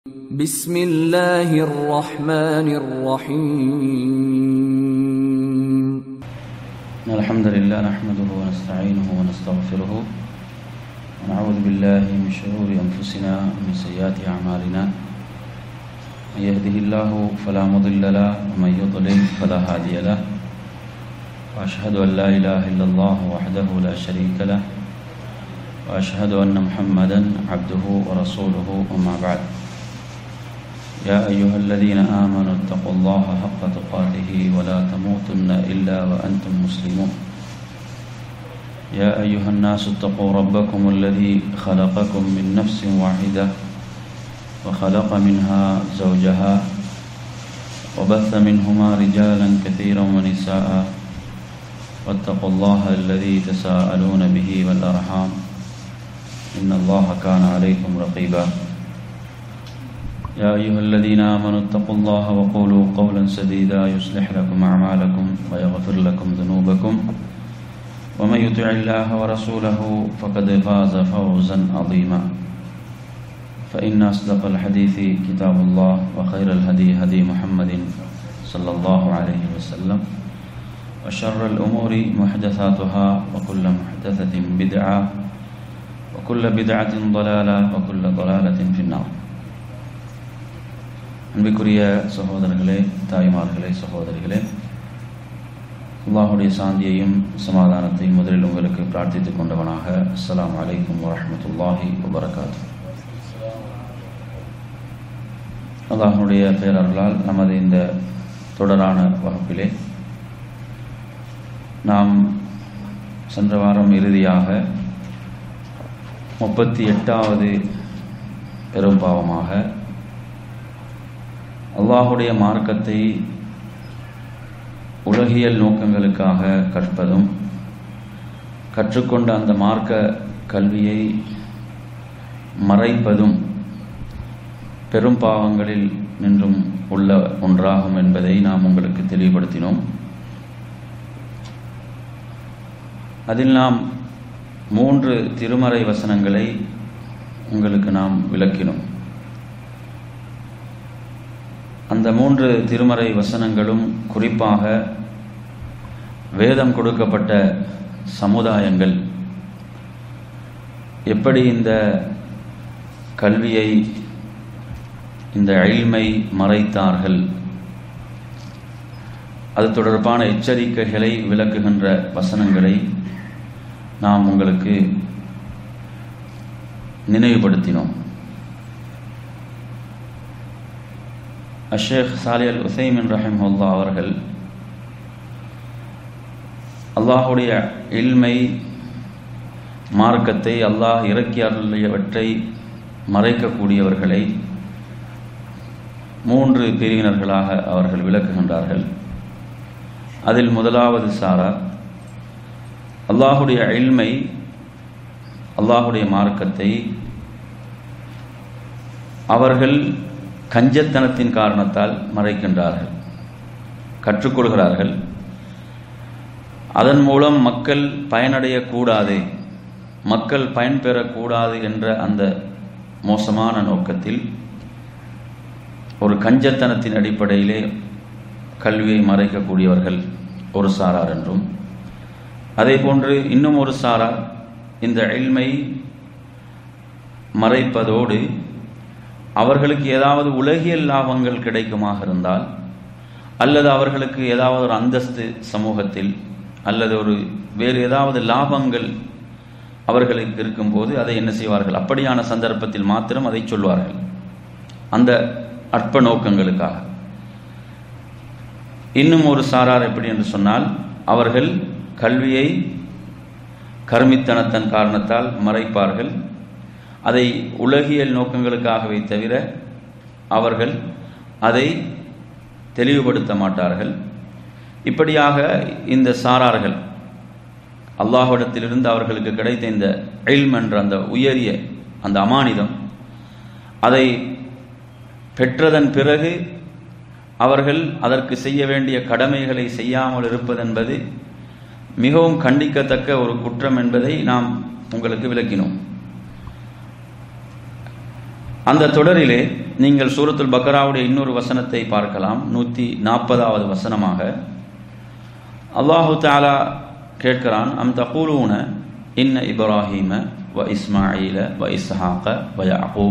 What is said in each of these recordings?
بسم الله الرحمن الرحيم إن الحمد لله نحمده ونستعينه ونستغفره ونعوذ بالله من شرور أنفسنا ومن سيئات أعمالنا من يهده الله فلا مضل له ومن يضلل فلا هادي له وأشهد أن لا إله إلا الله وحده لا شريك له وأشهد أن محمدا عبده ورسوله أما بعد يا أيها الذين آمنوا اتقوا الله حق تقاته ولا تموتن إلا وأنتم مسلمون يا أيها الناس اتقوا ربكم الذي خلقكم من نفس واحدة وخلق منها زوجها وبث منهما رجالا كثيرا ونساء واتقوا الله الذي تساءلون به والأرحام إن الله كان عليكم رقيبا يا أيها الذين آمنوا اتقوا الله وقولوا قولا سديدا يصلح لكم أعمالكم ويغفر لكم ذنوبكم ومن يطع الله ورسوله فقد فاز فوزا عظيما فإن أصدق الحديث كتاب الله وخير الهدي هدي محمد صلى الله عليه وسلم وشر الأمور محدثاتها وكل محدثة بدعة وكل بدعة ضلالة وكل ضلالة في النار அன்பிற்குரிய சகோதரர்களே தாய்மார்களே சகோதரிகளே அல்லாஹுடைய சாந்தியையும் சமாதானத்தையும் முதலில் உங்களுக்கு பிரார்த்தித்துக் கொண்டவனாக அஸ்ஸலாமு அலைக்கும் வரஹ்மத்துல்லாஹி வபரகாத்து அல்லாஹனுடைய பேரர்களால் நமது இந்த தொடரான வகுப்பிலே நாம் சென்ற வாரம் இறுதியாக முப்பத்தி எட்டாவது பெரும்பாவமாக அல்லாஹுடைய மார்க்கத்தை உலகியல் நோக்கங்களுக்காக கற்பதும் கற்றுக்கொண்ட அந்த மார்க்க கல்வியை மறைப்பதும் பெரும் பாவங்களில் நின்றும் உள்ள ஒன்றாகும் என்பதை நாம் உங்களுக்கு தெளிவுபடுத்தினோம் அதில் நாம் மூன்று திருமறை வசனங்களை உங்களுக்கு நாம் விளக்கினோம் அந்த மூன்று திருமறை வசனங்களும் குறிப்பாக வேதம் கொடுக்கப்பட்ட சமுதாயங்கள் எப்படி இந்த கல்வியை இந்த அழிமை மறைத்தார்கள் அது தொடர்பான எச்சரிக்கைகளை விளக்குகின்ற வசனங்களை நாம் உங்களுக்கு நினைவுபடுத்தினோம் அஷேக் சாலி அல் உசைமின் ரஹிமுல்லா அவர்கள் அல்லாஹுடைய இல்மை மார்க்கத்தை அல்லாஹ் இறக்கி அருளியவற்றை மறைக்கக்கூடியவர்களை மூன்று பிரிவினர்களாக அவர்கள் விளக்குகின்றார்கள் அதில் முதலாவது சாரார் அல்லாஹுடைய இல்மை அல்லாஹுடைய மார்க்கத்தை அவர்கள் கஞ்சத்தனத்தின் காரணத்தால் மறைக்கின்றார்கள் கற்றுக்கொள்கிறார்கள் அதன் மூலம் மக்கள் பயனடையக்கூடாது மக்கள் பயன்பெறக்கூடாது என்ற அந்த மோசமான நோக்கத்தில் ஒரு கஞ்சத்தனத்தின் அடிப்படையிலே கல்வியை மறைக்கக்கூடியவர்கள் ஒரு சாரார் என்றும் அதே போன்று இன்னும் ஒரு சாரார் இந்த எல்மை மறைப்பதோடு அவர்களுக்கு ஏதாவது உலகியல் லாபங்கள் கிடைக்குமாக இருந்தால் அல்லது அவர்களுக்கு ஏதாவது ஒரு அந்தஸ்து சமூகத்தில் அல்லது ஒரு வேறு ஏதாவது லாபங்கள் அவர்களுக்கு இருக்கும்போது அதை என்ன செய்வார்கள் அப்படியான சந்தர்ப்பத்தில் மாத்திரம் அதை சொல்வார்கள் அந்த அற்ப நோக்கங்களுக்காக இன்னும் ஒரு சாரார் எப்படி என்று சொன்னால் அவர்கள் கல்வியை கருமித்தனத்தன் காரணத்தால் மறைப்பார்கள் அதை உலகியல் நோக்கங்களுக்காகவே தவிர அவர்கள் அதை தெளிவுபடுத்த மாட்டார்கள் இப்படியாக இந்த சாரார்கள் அல்லாஹ்விடத்திலிருந்து அவர்களுக்கு கிடைத்த இந்த எல்ம் என்ற அந்த உயரிய அந்த அமானிதம் அதை பெற்றதன் பிறகு அவர்கள் அதற்கு செய்ய வேண்டிய கடமைகளை செய்யாமல் இருப்பதென்பது மிகவும் கண்டிக்கத்தக்க ஒரு குற்றம் என்பதை நாம் உங்களுக்கு விளக்கினோம் அந்த தொடரிலே நீங்கள் சூரத்துல் பக்கராவுடைய இன்னொரு வசனத்தை பார்க்கலாம் நூற்றி நாற்பதாவது வசனமாக அல்லாஹு தாலா கேட்கிறான் அம் தகூலூன இன்ன இப்ராஹீம வ இஸ்மாயில வ இஸ்ஹாக வ யாக்கூப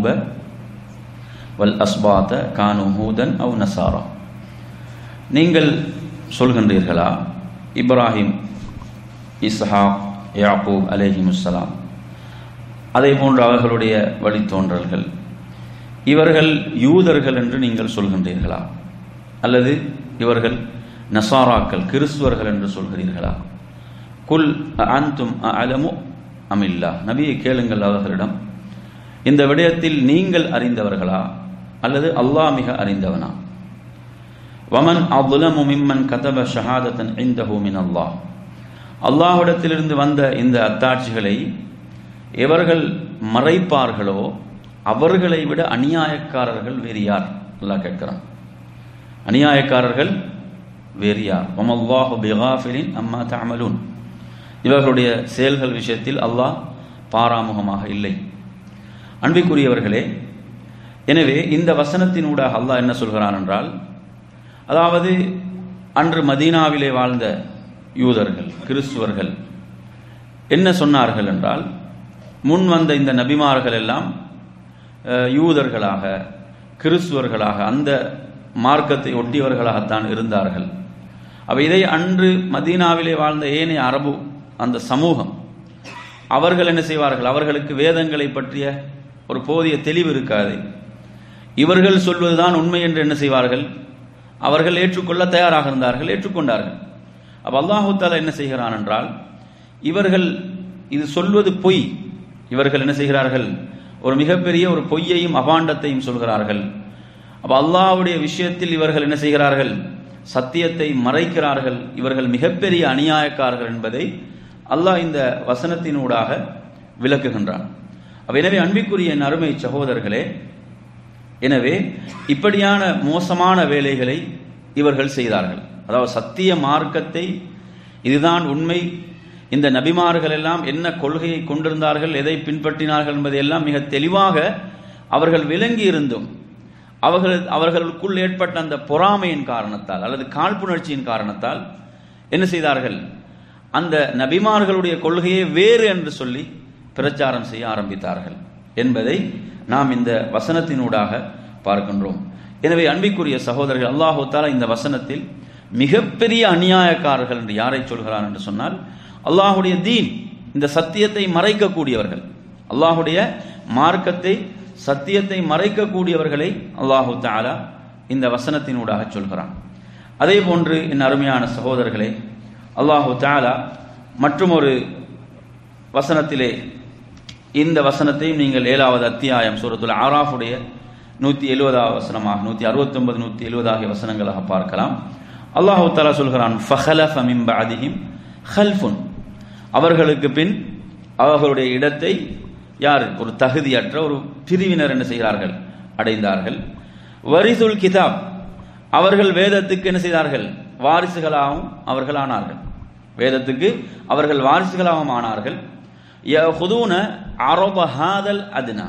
வல் அஸ்பாத்த கானு ஹூதன் அவ் நசாரா நீங்கள் சொல்கின்றீர்களா இப்ராஹிம் இஸ்ஹாக் யாக்கூப் அலேஹிமுஸ்ஸலாம் அதே போன்று அவர்களுடைய வழித்தோன்றல்கள் இவர்கள் யூதர்கள் என்று நீங்கள் சொல்கின்றீர்களா அல்லது இவர்கள் நசாராக்கள் கிறிஸ்துவர்கள் என்று சொல்கிறீர்களா குல் அன்தும் அலமு அமில்லா நபியை கேளுங்கள் அவர்களிடம் இந்த விடயத்தில் நீங்கள் அறிந்தவர்களா அல்லது அல்லாஹ் மிக அறிந்தவனா வமன் அவ்வுலமு மிம்மன் கதப ஷஹாதத்தன் இந்தஹு மின் அல்லாஹ் அல்லாஹ்விடத்திலிருந்து வந்த இந்த அத்தாட்சிகளை எவர்கள் மறைப்பார்களோ அவர்களை விட அநியாயக்காரர்கள் வேறு யார் அல்லாஹ் கேட்கிறான் அநியாயக்காரர்கள் வேறு யார் ஒமல்லாஹு பிகாஃபிலின் அம்மா தமலூன் இவர்களுடைய செயல்கள் விஷயத்தில் அல்லாஹ் பாராமுகமாக இல்லை அன்பிற்குரியவர்களே எனவே இந்த வசனத்தினூடாக அல்லாஹ் என்ன சொல்கிறான் என்றால் அதாவது அன்று மதீனாவிலே வாழ்ந்த யூதர்கள் கிறிஸ்துவர்கள் என்ன சொன்னார்கள் என்றால் முன் வந்த இந்த நபிமார்கள் எல்லாம் யூதர்களாக கிறிஸ்துவர்களாக அந்த மார்க்கத்தை ஒட்டியவர்களாகத்தான் இருந்தார்கள் அப்ப இதை அன்று மதீனாவிலே வாழ்ந்த ஏனைய அரபு அந்த சமூகம் அவர்கள் என்ன செய்வார்கள் அவர்களுக்கு வேதங்களை பற்றிய ஒரு போதிய தெளிவு இருக்காது இவர்கள் சொல்வதுதான் உண்மை என்று என்ன செய்வார்கள் அவர்கள் ஏற்றுக்கொள்ள தயாராக இருந்தார்கள் ஏற்றுக்கொண்டார்கள் அப்ப அல்லாஹு தாலா என்ன செய்கிறான் என்றால் இவர்கள் இது சொல்வது பொய் இவர்கள் என்ன செய்கிறார்கள் ஒரு மிகப்பெரிய ஒரு பொய்யையும் அபாண்டத்தையும் சொல்கிறார்கள் அப்ப அல்லாஹ்வுடைய விஷயத்தில் இவர்கள் என்ன செய்கிறார்கள் சத்தியத்தை மறைக்கிறார்கள் இவர்கள் மிகப்பெரிய அநியாயக்காரர்கள் என்பதை அல்லாஹ் இந்த வசனத்தினூடாக விளக்குகின்றான் அப்ப எனவே அன்பிற்குரிய என் அருமை சகோதரர்களே எனவே இப்படியான மோசமான வேலைகளை இவர்கள் செய்தார்கள் அதாவது சத்திய மார்க்கத்தை இதுதான் உண்மை இந்த நபிமார்கள் எல்லாம் என்ன கொள்கையை கொண்டிருந்தார்கள் எதை பின்பற்றினார்கள் என்பதையெல்லாம் மிக தெளிவாக அவர்கள் விளங்கி இருந்தும் அவர்கள் அவர்களுக்குள் ஏற்பட்ட அந்த பொறாமையின் காரணத்தால் அல்லது காழ்ப்புணர்ச்சியின் காரணத்தால் என்ன செய்தார்கள் அந்த நபிமார்களுடைய கொள்கையை வேறு என்று சொல்லி பிரச்சாரம் செய்ய ஆரம்பித்தார்கள் என்பதை நாம் இந்த வசனத்தினூடாக பார்க்கின்றோம் எனவே அன்பிற்குரிய சகோதரர்கள் அல்லாஹு தாலா இந்த வசனத்தில் மிகப்பெரிய அநியாயக்காரர்கள் என்று யாரை சொல்கிறான் என்று சொன்னால் அல்லாஹுடைய தீன் இந்த சத்தியத்தை மறைக்கக்கூடியவர்கள் அல்லாஹுடைய மார்க்கத்தை சத்தியத்தை மறைக்கக்கூடியவர்களை அல்லாஹு தாலா இந்த வசனத்தினூடாக சொல்கிறான் அதே போன்று என் அருமையான சகோதரர்களே அல்லாஹு தாலா மற்றும் ஒரு வசனத்திலே இந்த வசனத்தையும் நீங்கள் ஏழாவது அத்தியாயம் சூரத்துல் ஆராஃபுடைய நூற்றி எழுபதாவது வசனமாக நூற்றி அறுபத்தொன்பது நூற்றி எழுபது ஆகிய வசனங்களாக பார்க்கலாம் அல்லாஹு தாலா சொல்கிறான் ஃபஹலஃப மின் பஅதிஹிம் ஹல்ஃபுன் அவர்களுக்கு பின் அவர்களுடைய இடத்தை யார் ஒரு தகுதியற்ற ஒரு பிரிவினர் என்ன செய்கிறார்கள் அடைந்தார்கள் வரிசுல் கிதாப் அவர்கள் வேதத்துக்கு என்ன செய்தார்கள் வாரிசுகளாகவும் அவர்கள் ஆனார்கள் வேதத்துக்கு அவர்கள் வாரிசுகளாகவும் ஆனார்கள் யஹுதூன அரப ஹாதல் அதுனா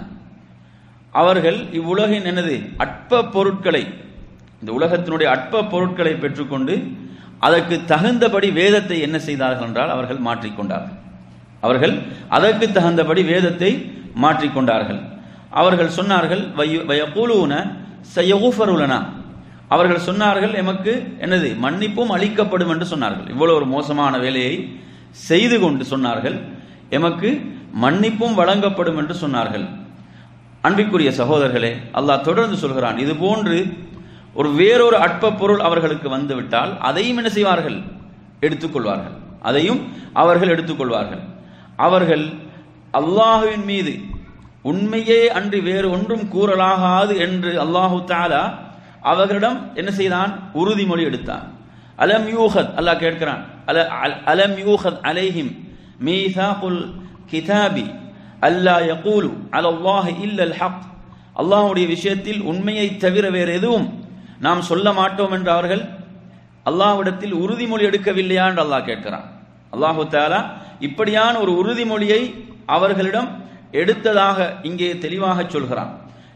அவர்கள் இவ்வுலகின் என்னது அற்ப பொருட்களை இந்த உலகத்தினுடைய அற்ப பொருட்களை பெற்றுக்கொண்டு அதற்கு தகுந்தபடி வேதத்தை என்ன செய்தார்கள் என்றால் அவர்கள் மாற்றிக்கொண்டார்கள் அவர்கள் அதற்கு தகுந்தபடி வேதத்தை மாற்றிக்கொண்டார்கள் அவர்கள் சொன்னார்கள் வயகூலூன சயகுஃபருலனா அவர்கள் சொன்னார்கள் எமக்கு என்னது மன்னிப்பும் அளிக்கப்படும் என்று சொன்னார்கள் இவ்வளவு ஒரு மோசமான வேலையை செய்து கொண்டு சொன்னார்கள் எமக்கு மன்னிப்பும் வழங்கப்படும் என்று சொன்னார்கள் அன்பிற்குரிய சகோதரர்களே அல்லாஹ் தொடர்ந்து சொல்கிறான் இது போன்று ஒரு வேறொரு அற்ப பொருள் அவர்களுக்கு வந்துவிட்டால் அதையும் என்ன செய்வார்கள் எடுத்துக்கொள்வார்கள் அதையும் அவர்கள் எடுத்துக்கொள்வார்கள் அவர்கள் அல்லாஹுவின் மீது உண்மையே அன்றி வேறு ஒன்றும் கூறலாகாது என்று அல்லாஹு தாலா அவர்களிடம் என்ன செய்தான் உறுதிமொழி எடுத்தான் அலம் யூஹத் அல்லாஹ் கேட்கிறான் அல அலம் யூஹத் அலைஹிம் மீசாகுல் கிதாபி அல்லா யகூலு அலல்லாஹ் இல்லல் ஹக் அல்லாஹுடைய விஷயத்தில் உண்மையை தவிர வேறு எதுவும் நாம் சொல்ல மாட்டோம் என்று அவர்கள் அல்லாஹ்விடத்தில் உறுதிமொழி எடுக்கவில்லையா என்று அல்லாஹ் கேட்கிறான் அல்லாஹு தாலா இப்படியான ஒரு உறுதிமொழியை அவர்களிடம் எடுத்ததாக இங்கே தெளிவாக சொல்கிறான்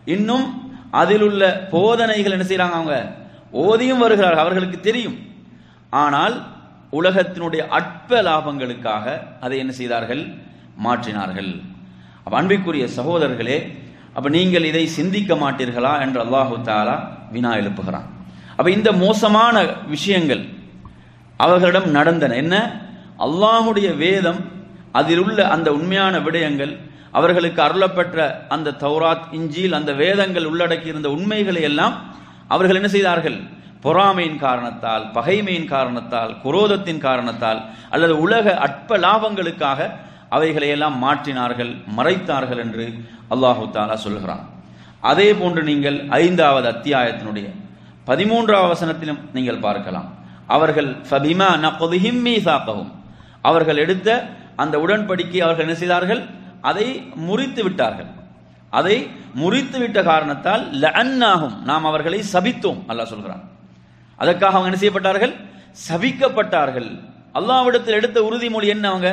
இன்னும் அதில் உள்ள போதனைகள் என்ன செய்றாங்க அவங்க ஓதியும் வருகிறார்கள் அவர்களுக்கு தெரியும் ஆனால் உலகத்தினுடைய அற்ப லாபங்களுக்காக அதை என்ன செய்தார்கள் மாற்றினார்கள் அப்ப அன்பிற்குரிய சகோதரர்களே அப்ப நீங்கள் இதை சிந்திக்க மாட்டீர்களா என்று அல்லாஹு தாலா வினா எழுப்புகிறான் அப்ப இந்த மோசமான விஷயங்கள் அவர்களிடம் நடந்தன என்ன அல்லாஹுடைய வேதம் அதில் உள்ள அந்த உண்மையான விடயங்கள் அவர்களுக்கு அருளப்பெற்ற அந்த தௌராத் இஞ்சில் அந்த வேதங்கள் உள்ளடக்கி இருந்த உண்மைகளை எல்லாம் அவர்கள் என்ன செய்தார்கள் பொறாமையின் காரணத்தால் பகைமையின் காரணத்தால் குரோதத்தின் காரணத்தால் அல்லது உலக அற்ப லாபங்களுக்காக அவைகளை எல்லாம் மாற்றினார்கள் மறைத்தார்கள் என்று அல்லாஹு தாலா சொல்கிறான் அதே போன்று நீங்கள் ஐந்தாவது அத்தியாயத்தினுடைய பதிமூன்றாவது வசனத்திலும் நீங்கள் பார்க்கலாம் அவர்கள் ஃபபிமா நqdihim மீசாகவும் அவர்கள் எடுத்த அந்த உடன்படிக்கை அவர்கள் என்ன செய்தார்கள் அதை முறித்து விட்டார்கள் அதை முறித்து விட்ட காரணத்தால் லஅன்னாகும் நாம் அவர்களை சபித்தோம் அல்லாஹ் சொல்கிறான் அதற்காக அவங்க என்ன செய்யப்பட்டார்கள் சபிக்கப்பட்டார்கள் அல்லாஹ்விடத்தில் எடுத்த உறுதிமொழி என்ன அவங்க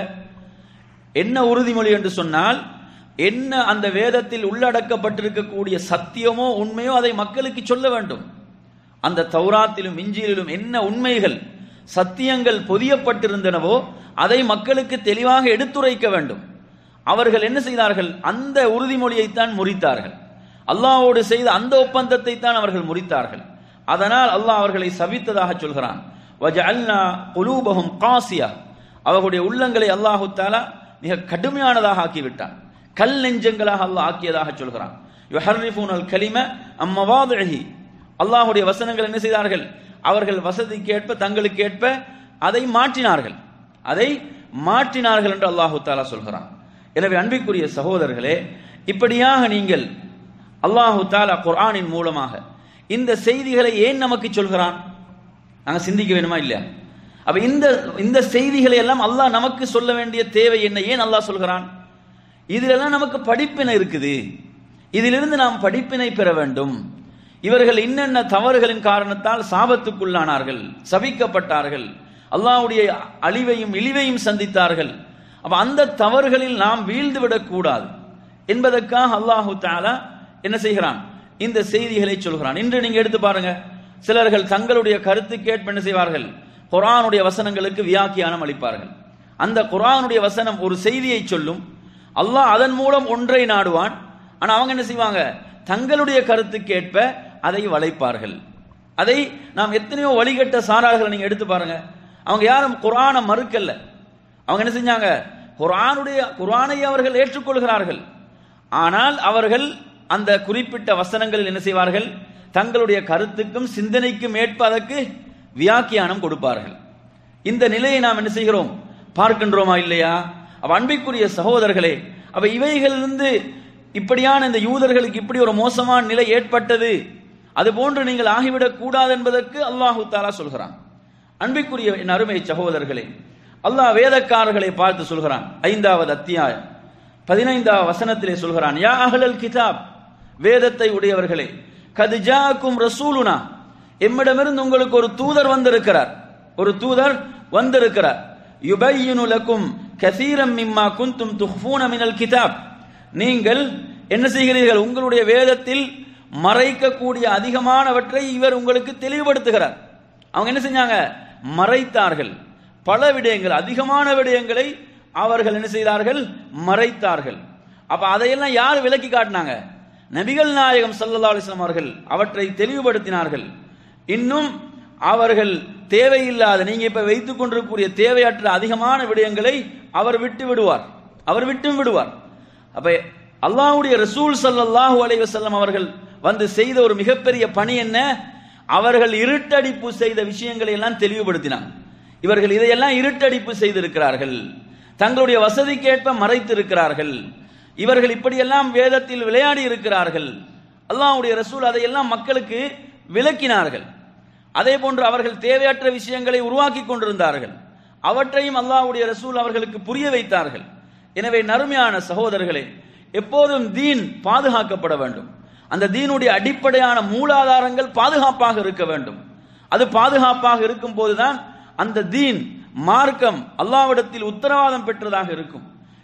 என்ன உறுதிமொழி என்று சொன்னால் என்ன அந்த வேதத்தில் உள்ளடக்கப்பட்டிருக்கக்கூடிய சத்தியமோ உண்மையோ அதை மக்களுக்கு சொல்ல வேண்டும் அந்த தௌராத்திலும் இஞ்சிலும் என்ன உண்மைகள் சத்தியங்கள் பொதியப்பட்டிருந்தனவோ அதை மக்களுக்கு தெளிவாக எடுத்துரைக்க வேண்டும் அவர்கள் என்ன செய்தார்கள் அந்த உறுதிமொழியைத்தான் முறித்தார்கள் அல்லாஹ்வோடு செய்த அந்த ஒப்பந்தத்தை தான் அவர்கள் முறித்தார்கள் அதனால் அல்லாஹ் அவர்களை சபித்ததாக சொல்கிறான் வஜஅல்னா குலூபஹும் காசியா அவர்களுடைய உள்ளங்களை அல்லாஹு தாலா மிக கடுமையானதாக ஆக்கிவிட்டான் கல் நெஞ்சங்களாக அல்லாஹ் ஆக்கியதாக சொல்கிறான் யுஹர்ரிஃபூனல் கலிம அம்மவாதிஹி அல்லாஹ்வுடைய வசனங்கள் என்ன செய்தார்கள் அவர்கள் வசதிக்கு ஏற்ப தங்களுக்கு ஏற்ப அதை மாற்றினார்கள் அதை மாற்றினார்கள் என்று அல்லாஹு தாலா சொல்கிறான் எனவே அன்பிற்குரிய சகோதரர்களே இப்படியாக நீங்கள் அல்லாஹு தாலா குர்ஆனின் மூலமாக இந்த செய்திகளை ஏன் நமக்கு சொல்கிறான் நாங்க சிந்திக்க வேணுமா இல்லையா அப்ப இந்த இந்த செய்திகளை எல்லாம் அல்லாஹ் நமக்கு சொல்ல வேண்டிய தேவை என்ன ஏன் அல்லாஹ் சொல்கிறான் இதிலெல்லாம் நமக்கு படிப்பினை இருக்குது இதிலிருந்து நாம் படிப்பினை பெற வேண்டும் இவர்கள் இன்னென்ன தவறுகளின் காரணத்தால் சாபத்துக்குள்ளானார்கள் சபிக்கப்பட்டார்கள் அல்லாஹ்வுடைய அழிவையும் இழிவையும் சந்தித்தார்கள் அப்ப அந்த தவறுகளில் நாம் வீழ்ந்து விடக்கூடாது என்பதற்காக அல்லாஹு தாலா என்ன செய்கிறான் இந்த செய்திகளை சொல்கிறான் இன்று நீங்க எடுத்து பாருங்க சிலர்கள் தங்களுடைய கருத்துக்கு ஏற்ப என்ன செய்வார்கள் குர்ஆனுடைய வசனங்களுக்கு வியாக்கியானம் அளிப்பார்கள் அந்த குர்ஆனுடைய வசனம் ஒரு செய்தியை சொல்லும் அல்லாஹ் அதன் மூலம் ஒன்றை நாடுவான் ஆனா அவங்க என்ன செய்வாங்க தங்களுடைய கருத்துக்கு ஏற்ப அதை வளைப்பார்கள் அதை நாம் எத்தனையோ வழிகட்ட சாரார்களை நீங்க எடுத்து பாருங்க அவங்க யாரும் குர்ஆனை மறுக்கல்ல அவங்க என்ன செஞ்சாங்க குர்ஆனுடைய குர்ஆனை அவர்கள் ஏற்றுக்கொள்கிறார்கள் ஆனால் அவர்கள் அந்த குறிப்பிட்ட வசனங்களில் என்ன செய்வார்கள் தங்களுடைய கருத்துக்கும் சிந்தனைக்கும் ஏற்ப அதற்கு வியாக்கியானம் கொடுப்பார்கள் இந்த நிலையை நாம் என்ன செய்கிறோம் பார்க்கின்றோமா இல்லையா அப்ப அன்பிற்குரிய சகோதரர்களே அப்ப இவைகளிலிருந்து இப்படியான இந்த யூதர்களுக்கு இப்படி ஒரு மோசமான நிலை ஏற்பட்டது அது போன்று நீங்கள் ஆகிவிடக் கூடாது என்பதற்கு அல்லாஹு தாலா சொல்கிறான் அன்பிற்குரிய என் அருமை சகோதரர்களே அல்லாஹ் வேதக்காரர்களை பார்த்து சொல்கிறான் ஐந்தாவது அத்தியாயம் பதினைந்தாவது வசனத்திலே சொல்கிறான் யா அஹ்லல் கிதாப் வேதத்தை உடையவர்களே கது ஜாக்கும் ரசூலுனா எம்மிடமிருந்து உங்களுக்கு ஒரு தூதர் வந்திருக்கிறார் ஒரு தூதர் வந்திருக்கிறார் யுபையினு லக்கும் கசீரம் மிம்மா குந்தும் துஹ்ஃபூன மினல் கிதாப் நீங்கள் என்ன செய்கிறீர்கள் உங்களுடைய வேதத்தில் மறைக்கக்கூடிய அதிகமானவற்றை இவர் உங்களுக்கு தெளிவுபடுத்துகிறார் அவங்க என்ன செஞ்சாங்க மறைத்தார்கள் பல விடயங்கள் அதிகமான விடயங்களை அவர்கள் என்ன செய்தார்கள் மறைத்தார்கள் அப்ப அதையெல்லாம் யார் விலக்கி காட்டினாங்க நபிகள் நாயகம் சல்லல்லா அலிஸ்லாம் அவர்கள் அவற்றை தெளிவுபடுத்தினார்கள் இன்னும் அவர்கள் தேவையில்லாத நீங்க இப்ப வைத்துக் கொண்டிருக்கக்கூடிய தேவையற்ற அதிகமான விடயங்களை அவர் விட்டு விடுவார் அவர் விட்டும் விடுவார் அப்ப அல்லாஹ்வுடைய ரசூல் ஸல்லல்லாஹு அலைஹி வஸல்லம் அவர்கள் வந்து செய்த ஒரு மிகப்பெரிய பணி என்ன அவர்கள் இருட்டடிப்பு செய்த விஷயங்களை எல்லாம் தெளிவுபடுத்தினாங்க இவர்கள் இதையெல்லாம் இருட்டடிப்பு செய்திருக்கிறார்கள் தங்களுடைய வசதிக்கேற்ப மறைத்திருக்கிறார்கள் இவர்கள் இப்படியெல்லாம் வேதத்தில் விளையாடி இருக்கிறார்கள் அல்லாஹ்வுடைய ரசூல் அதையெல்லாம் மக்களுக்கு விளக்கினார்கள் அதே போன்று அவர்கள் தேவையற்ற விஷயங்களை உருவாக்கி கொண்டிருந்தார்கள் அவற்றையும் அல்லாஹ்வுடைய ரசூல் அவர்களுக்கு புரிய வைத்தார்கள் எனவே நறுமையான சகோதரர்களே எப்போதும் தீன் பாதுகாக்கப்பட வேண்டும் அந்த தீனுடைய அடிப்படையான மூலாதாரங்கள் பாதுகாப்பாக இருக்க வேண்டும் அது பாதுகாப்பாக இருக்கும் போதுதான் அந்த தீன் மார்க்கம் அல்லாவிடத்தில் உத்தரவாதம் பெற்றதாக இருக்கும்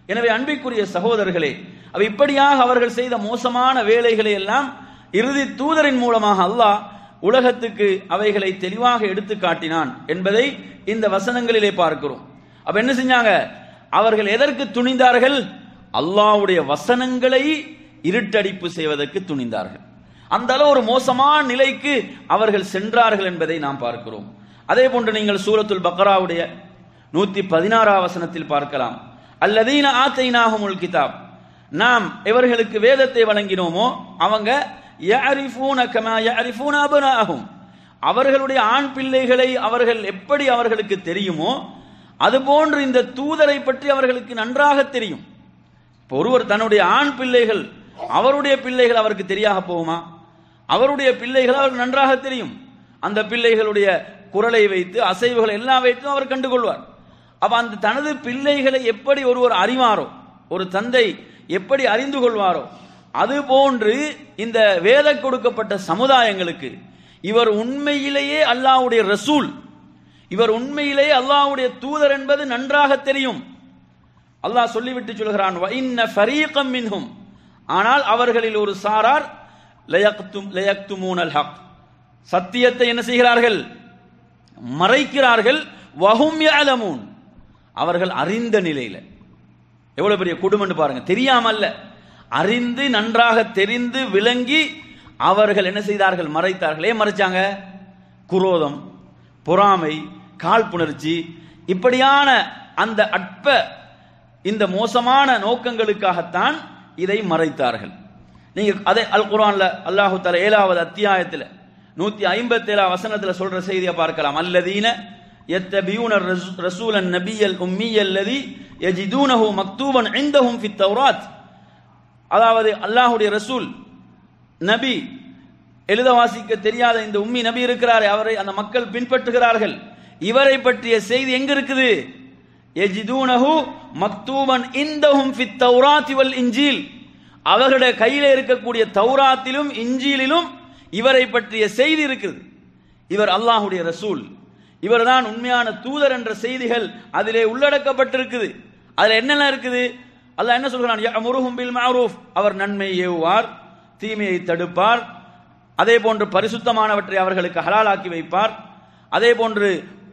எனவே அன்பிற்குரிய சகோதரர்களே அவ இப்படியாக அவர்கள் செய்த மோசமான வேலைகளை எல்லாம் இறுதி தூதரின் மூலமாக அல்லாஹ் உலகத்துக்கு அவைகளை தெளிவாக எடுத்து காட்டினான் என்பதை இந்த வசனங்களிலே பார்க்கிறோம் அப்ப என்ன செஞ்சாங்க அவர்கள் எதற்கு துணிந்தார்கள் அல்லாஹ்வுடைய வசனங்களை இருட்டடிப்பு செய்வதற்கு துணிந்தார்கள் அந்த அளவு ஒரு மோசமான நிலைக்கு அவர்கள் சென்றார்கள் என்பதை நாம் பார்க்கிறோம் அதே போன்று நீங்கள் சூரத்துல் பக்ராவுடைய நூத்தி பதினாறாம் வசனத்தில் பார்க்கலாம் அல்லதீன ஆத்தைனாகுமுல் கிதாப் நாம் இவர்களுக்கு வேதத்தை வழங்கினோமோ அவங்க யஅரிஃபூன கமா யஅரிஃபூன அபனாஹும் அவர்களுடைய ஆண் பிள்ளைகளை அவர்கள் எப்படி அவர்களுக்கு தெரியுமோ அதுபோன்று இந்த தூதரை பற்றி அவர்களுக்கு நன்றாக தெரியும் இப்போ ஒருவர் தன்னுடைய ஆண் பிள்ளைகள் அவருடைய பிள்ளைகள் அவருக்கு தெரியாக போகுமா அவருடைய பிள்ளைகள் அவருக்கு நன்றாக தெரியும் அந்த பிள்ளைகளுடைய குரலை வைத்து அசைவுகள் எல்லாம் வைத்து அவர் கண்டுகொள்வார் அப்ப அந்த தனது பிள்ளைகளை எப்படி ஒருவர் அறிவாரோ ஒரு தந்தை எப்படி அறிந்து கொள்வாரோ அது போன்று இந்த வேத கொடுக்கப்பட்ட சமுதாயங்களுக்கு இவர் உண்மையிலேயே அல்லாஹ்வுடைய ரசூல் இவர் உண்மையிலேயே அல்லாஹ்வுடைய தூதர் என்பது நன்றாக தெரியும் அல்லாஹ் சொல்லிவிட்டு சொல்கிறான் "வ இன்ன ஃபரீகம் மின்ஹும் ஆனால் அவர்களில் ஒரு சாரார் லயக்தும் லயக்துமூனல் ஹக் சத்தியத்தை என்ன செய்கிறார்கள் மறைக்கிறார்கள் வஹும் யஅலமூன் அவர்கள் அறிந்த நிலையில எவ்வளவு பெரிய குடும்பம்னு பாருங்க தெரியாமல்ல அறிந்து நன்றாக தெரிந்து விளங்கி அவர்கள் என்ன செய்தார்கள் மறைத்தார்கள் ஏன் மறைச்சாங்க குரோதம் பொறாமை காழ்ப்புணர்ச்சி இப்படியான அந்த அற்ப இந்த மோசமான நோக்கங்களுக்காகத்தான் இதை மறைத்தார்கள் நீங்க அதே அல் குர்ஆன்ல அல்லாஹு தஆலா ஏழாவது அத்தியாயத்தில் நூத்தி ஐம்பத்தி ஏழாம் வசனத்துல சொல்ற செய்தியை பார்க்கலாம் அல்லதீன يتبعون رسول النبي الأمي الذي يجدونه مكتوبا عندهم في التوراة அதாவது அல்லாஹ்வுடைய ரசூல் நபி எழுத வாசிக்க தெரியாத இந்த உம்மி நபி இருக்கிறாரே அவரை அந்த மக்கள் பின்பற்றுகிறார்கள் இவரை பற்றிய செய்தி எங்க இருக்குது எஜிதூனஹு மக்தூபன் இந்தஹும் ஃபித் தௌராத்தி வல் இன்ஜீல் அவர்களுடைய கையில இருக்கக்கூடிய தௌராத்திலும் இஞ்சியிலும் இவரை பற்றிய செய்தி இருக்குது இவர் அல்லாஹ்வுடைய ரசூல் இவர்தான் உண்மையான தூதர் என்ற செய்திகள் அதிலே உள்ளடக்கப்பட்டிருக்குது அதுல என்னென்ன இருக்குது அல்லாஹ் என்ன சொல்கிறான் யஅமுருஹும் பில் மஅரூஃப் அவர் நன்மை ஏவுவார் தீமையை தடுப்பார் அதே போன்று பரிசுத்தமானவற்றை அவர்களுக்கு ஹலாலாக்கி வைப்பார் அதே போன்று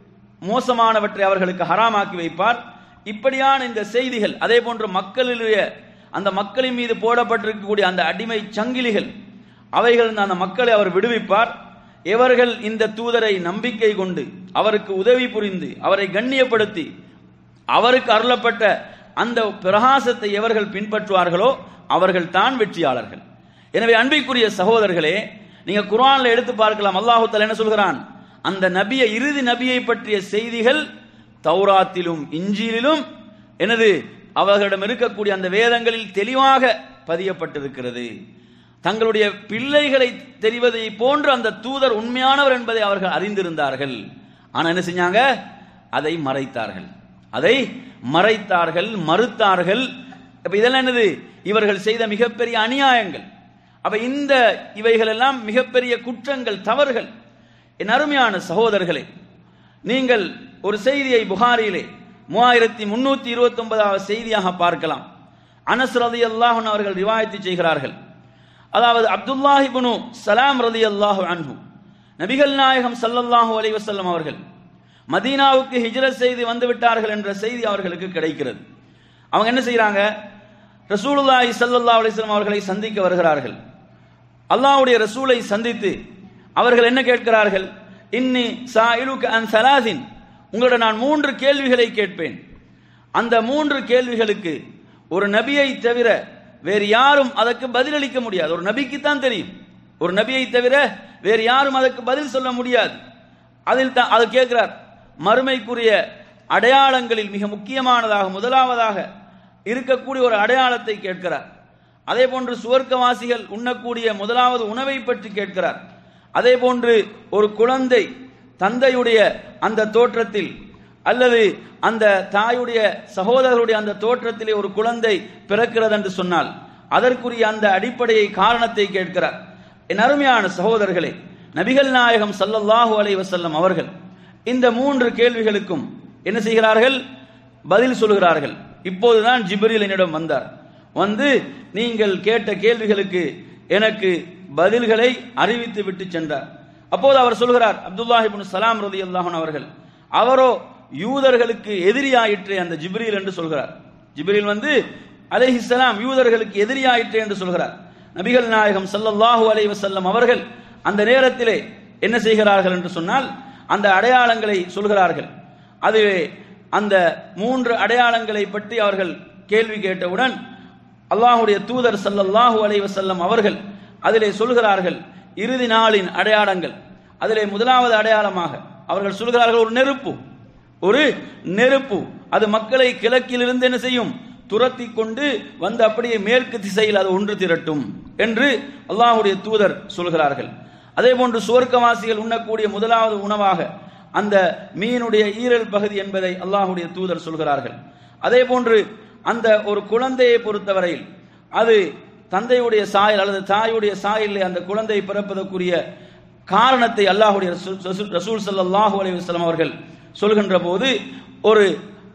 மோசமானவற்றை அவர்களுக்கு ஹராமாக்கி வைப்பார் இப்படியான இந்த செய்திகள் அதே போன்று மக்களுடைய அந்த மக்களின் மீது போடப்பட்டிருக்கக்கூடிய அந்த அடிமை சங்கிலிகள் அவைகள் அந்த மக்களை அவர் விடுவிப்பார் எவர்கள் இந்த தூதரை நம்பிக்கை கொண்டு அவருக்கு உதவி புரிந்து அவரை கண்ணியப்படுத்தி அவருக்கு அருளப்பட்ட அந்த பிரகாசத்தை எவர்கள் பின்பற்றுவார்களோ அவர்கள் தான் வெற்றியாளர்கள் எனவே அன்பிற்குரிய சகோதரர்களே நீங்க குர்ஆன்ல எடுத்து பார்க்கலாம் அல்லாஹு தஆலா என்ன சொல்கிறான் அந்த நபியை இறுதி நபியை பற்றிய செய்திகள் தௌராத்திலும் இஞ்சிலிலும் எனது அவர்களிடம் இருக்கக்கூடிய அந்த வேதங்களில் தெளிவாக பதியப்பட்டிருக்கிறது தங்களுடைய பிள்ளைகளை தெரிவதை போன்று அந்த தூதர் உண்மையானவர் என்பதை அவர்கள் அறிந்திருந்தார்கள் ஆனா என்ன செஞ்சாங்க அதை மறைத்தார்கள் அதை மறைத்தார்கள் மறுத்தார்கள் அப்ப இதெல்லாம் என்னது இவர்கள் செய்த மிகப்பெரிய அநியாயங்கள் அப்ப இந்த இவைகள் எல்லாம் மிகப்பெரிய குற்றங்கள் தவறுகள் என் அருமையான சகோதரர்களே நீங்கள் ஒரு செய்தியை புகாரியிலே மூவாயிரத்தி முன்னூத்தி இருபத்தி ஒன்பதாவது செய்தியாக பார்க்கலாம் அனஸ் ரதி அல்லாஹன் அவர்கள் ரிவாயத்து செய்கிறார்கள் அதாவது அப்துல்லாஹிபுனு சலாம் ரதி அல்லாஹு அன்ஹு நபிகள் நாயகம் சல்லல்லாஹு அலைஹி வஸல்லம் அவர்கள் மதீனாவுக்கு ஹிஜ்ரத் செய்து வந்து விட்டார்கள் என்ற செய்தி அவர்களுக்கு கிடைக்கிறது அவங்க என்ன செய்றாங்க ரசூலுல்லாஹி ஸல்லல்லாஹு அலைஹி வஸல்லம் அவர்களை சந்திக்க வருகிறார்கள் அல்லாஹ்வுடைய ரசூலை சந்தித்து அவர்கள் என்ன கேட்கிறார்கள் இன்னி சாயிலுக்கு அன் சலாசின் உங்களிடம் நான் மூன்று கேள்விகளை கேட்பேன் அந்த மூன்று கேள்விகளுக்கு ஒரு நபியை தவிர வேறு யாரும் அதற்கு பதிலளிக்க முடியாது ஒரு நபிக்கு தான் தெரியும் ஒரு நபியை தவிர வேறு யாரும் அதற்கு பதில் சொல்ல முடியாது அதில் தான் அது கேட்கிறார் மறுமைக்குரிய அடையாளங்களில் மிக முக்கியமானதாக முதலாவதாக இருக்கக்கூடிய ஒரு அடையாளத்தை கேட்கிறார் அதே போன்று சுவர்க்கவாசிகள் உண்ணக்கூடிய முதலாவது உணவை பற்றி கேட்கிறார் அதே போன்று ஒரு குழந்தை தந்தையுடைய அந்த தோற்றத்தில் அல்லது அந்த தாயுடைய சகோதரருடைய அந்த தோற்றத்திலே ஒரு குழந்தை பிறக்கிறது என்று சொன்னால் அதற்குரிய அந்த அடிப்படையை காரணத்தை கேட்கிறார் என் அருமையான சகோதரர்களே நபிகள் நாயகம் சல்லல்லாஹு அலைஹி வஸல்லம் அவர்கள் இந்த மூன்று கேள்விகளுக்கும் என்ன செய்கிறார்கள் பதில் சொல்கிறார்கள் இப்போதுதான் ஜிப்ரீல் என்னிடம் வந்தார் வந்து நீங்கள் கேட்ட கேள்விகளுக்கு எனக்கு பதில்களை அறிவித்து விட்டு சென்றார் அப்போது அவர் சொல்கிறார் அப்துல்லாஹி இப்னு சலாம் ரதி அல்லாஹன் அவர்கள் அவரோ யூதர்களுக்கு எதிரியாயிற்றே அந்த ஜிப்ரீல் என்று சொல்கிறார் ஜிப்ரீல் வந்து அலைஹிஸ்ஸலாம் யூதர்களுக்கு எதிரியாயிற்றே என்று சொல்கிறார் நபிகள் நாயகம் ஸல்லல்லாஹு அலைஹி வஸல்லம் அவர்கள் அந்த நேரத்திலே என்ன செய்கிறார்கள் என்று சொன்னால் அந்த அடையாளங்களை சொல்கிறார்கள் அது அந்த மூன்று அடையாளங்களை பற்றி அவர்கள் கேள்வி கேட்டவுடன் அல்லாஹுடைய தூதர் ஸல்லல்லாஹு அலைஹி வஸல்லம் அவர்கள் அதிலே சொல்கிறார்கள் இறுதி நாளின் அடையாளங்கள் அதிலே முதலாவது அடையாளமாக அவர்கள் சொல்கிறார்கள் ஒரு நெருப்பு ஒரு நெருப்பு அது மக்களை கிழக்கிலிருந்து என்ன செய்யும் துரத்தி கொண்டு வந்து அப்படியே மேற்கு திசையில் அது ஒன்று திரட்டும் என்று அல்லாஹுடைய தூதர் சொல்கிறார்கள் அதே போன்று சுவர்க்கவாசிகள் உண்ணக்கூடிய முதலாவது உணவாக அந்த மீனுடைய ஈரல் பகுதி என்பதை அல்லாஹுடைய தூதர் சொல்கிறார்கள் அதே போன்று அந்த ஒரு குழந்தையை பொறுத்தவரையில் அது தந்தையுடைய சாயல் அல்லது தாயுடைய சாயலில் அந்த குழந்தை பிறப்பதற்குரிய காரணத்தை அல்லாஹுடைய ரசூல் ரசூல் ரசூல் ஸல்லல்லாஹு அலைஹி வஸல்லம் அவர்கள் சொல்கின்ற போது ஒரு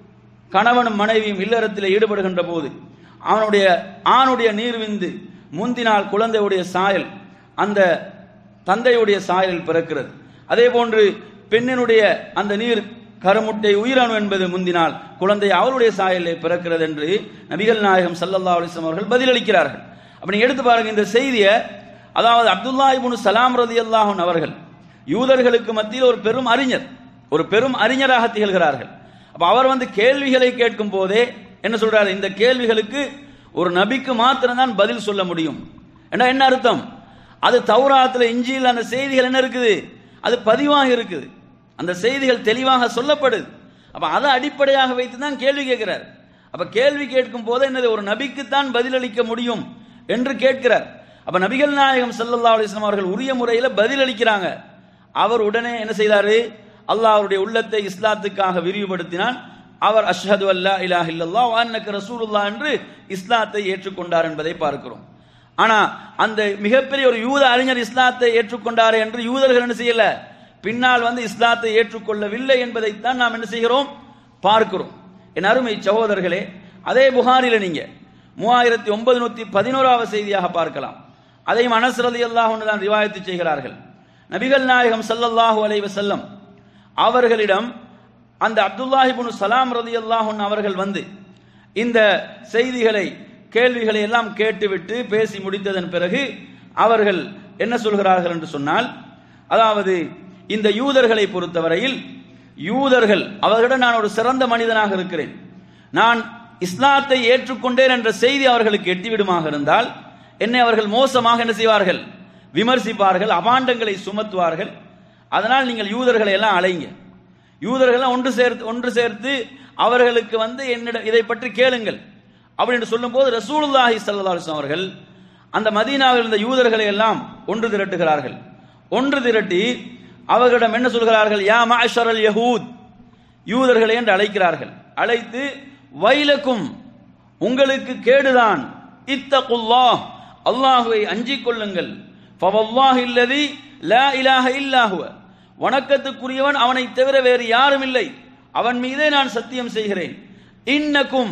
கணவனும் மனைவியும் இல்லறத்தில் ஈடுபடுகின்ற போது அவனுடைய ஆணுடைய நீர்விந்து முந்தினால் குழந்தையுடைய சாயல் அந்த தந்தையுடைய சாயலில் பிறக்கிறது அதே போன்று பெண்ணினுடைய அந்த நீர் கருமுட்டை உயிரணு என்பது முந்தினால் குழந்தை அவளுடைய சாயலிலே பிறக்கிறது என்று நபிகள் நாயகம் ஸல்லல்லாஹு அலைஹி வஸல்லம் அவர்கள் பதிலளிக்கிறார்கள் அப்ப நீங்க எடுத்து பாருங்க இந்த செய்தியை அதாவது அப்துல்லா இப்னு சலாம் ரலியல்லாஹு அன்ஹு அவர்கள் யூதர்களுக்கு மத்தியில் ஒரு பெரும் அறிஞர் ஒரு பெரும் அறிஞராக திகழ்கிறார்கள் அப்ப அவர் வந்து கேள்விகளை கேட்கும் போதே என்ன சொல்றாரு இந்த கேள்விகளுக்கு ஒரு நபிக்கு மாத்திரம்தான் பதில் சொல்ல முடியும் என்ன என்ன அர்த்தம் அது தௌராத்துல இஞ்சியில் அந்த செய்திகள் என்ன இருக்குது அது பதிவாக இருக்குது அந்த செய்திகள் தெளிவாக சொல்லப்படுது அப்ப அதை அடிப்படையாக வைத்து தான் கேள்வி கேட்கிறார் அப்ப கேள்வி கேட்கும் போது என்னது ஒரு நபிக்குத்தான் பதிலளிக்க முடியும் என்று கேட்கிறார் அப்ப நபிகள் நாயகம் ஸல்லல்லாஹு அலைஹி வஸல்லம் அவர்கள் உரிய முறையில் பதிலளிக்கிறாங்க அவர் உடனே என்ன செய்தாரு அல்லாஹ் அவருடைய உள்ளத்தை இஸ்லாத்துக்காக விரிவுபடுத்தினான் அவர் அஷ்ஹது அல்லா இலாஹ இல்லல்லாஹ் வ அன்னக ரசூலுல்லாஹ் என்று இஸ்லாத்தை ஏற்றுக்கொண்டார் என்பதை பார்க்கிறோம் ஆனா அந்த மிகப்பெரிய ஒரு யூத அறிஞர் இஸ்லாத்தை ஏற்றுக்கொண்டார் என்று யூதர்கள் என்ன செய்யல பின்னால் வந்து இஸ்லாத்தை ஏற்றுக்கொள்ளவில்லை என்பதைத்தான் நாம் என்ன செய்கிறோம் பார்க்கிறோம் என் அருமை சகோதரர்களே அதே புகாரில நீங்க மூவாயிரத்தி ஒன்பது நூத்தி பதினோராவது செய்தியாக பார்க்கலாம் அதையும் அனஸ் ரலியல்லாஹு அன்ஹு தான் ரிவாயத்து செய்கிறார்கள் நபிகள் நாயகம் ஸல்லல்லாஹு அலைஹி வஸல்லம் அவர்களிடம் அந்த அப்துல்லாஹி இப்னு சலாம் ரலியல்லாஹு அன்ஹு அவர்கள் வந்து இந்த செய்திகளை கேள்விகளை எல்லாம் கேட்டுவிட்டு பேசி முடித்ததன் பிறகு அவர்கள் என்ன சொல்கிறார்கள் என்று சொன்னால் அதாவது இந்த யூதர்களை பொறுத்தவரையில் யூதர்கள் அவர்களிடம் நான் ஒரு சிறந்த மனிதனாக இருக்கிறேன் நான் இஸ்லாத்தை ஏற்றுக்கொண்டேன் என்ற செய்தி அவர்களுக்கு எட்டிவிடுமாக இருந்தால் என்னை அவர்கள் மோசமாக என்ன செய்வார்கள் விமர்சிப்பார்கள் அபாண்டங்களை சுமத்துவார்கள் அதனால் நீங்கள் யூதர்களை எல்லாம் அலைங்க யூதர்கள் ஒன்று சேர்த்து ஒன்று சேர்த்து அவர்களுக்கு வந்து என்னிடம் இதை பற்றி கேளுங்கள் அப்படின்னு சொல்லும்போது ரசூலுல்லாஹி ஸல்லல்லாஹு அலைஹி வஸல்லம் அவர்கள் அந்த மதீனாவில் இருந்த யூதர்களை எல்லாம் ஒன்று திரட்டுகிறார்கள் ஒன்று திரட்டி அவர்களிடம் என்ன சொல்கிறார்கள் யா மாஷரல் யஹூத் யூதர்களை என்று அழைக்கிறார்கள் அழைத்து வைலக்கும் உங்களுக்கு கேடுதான் இத்தகுல்லாஹ் அல்லாஹுவை அஞ்சிக் கொள்ளுங்கள் ஃபவல்லாஹி அல்லதி லா இலாஹ இல்லாஹுவ வணக்கத்துக்குரியவன் அவனை தவிர வேறு யாரும் இல்லை அவன் மீதே நான் சத்தியம் செய்கிறேன் இன்னக்கும்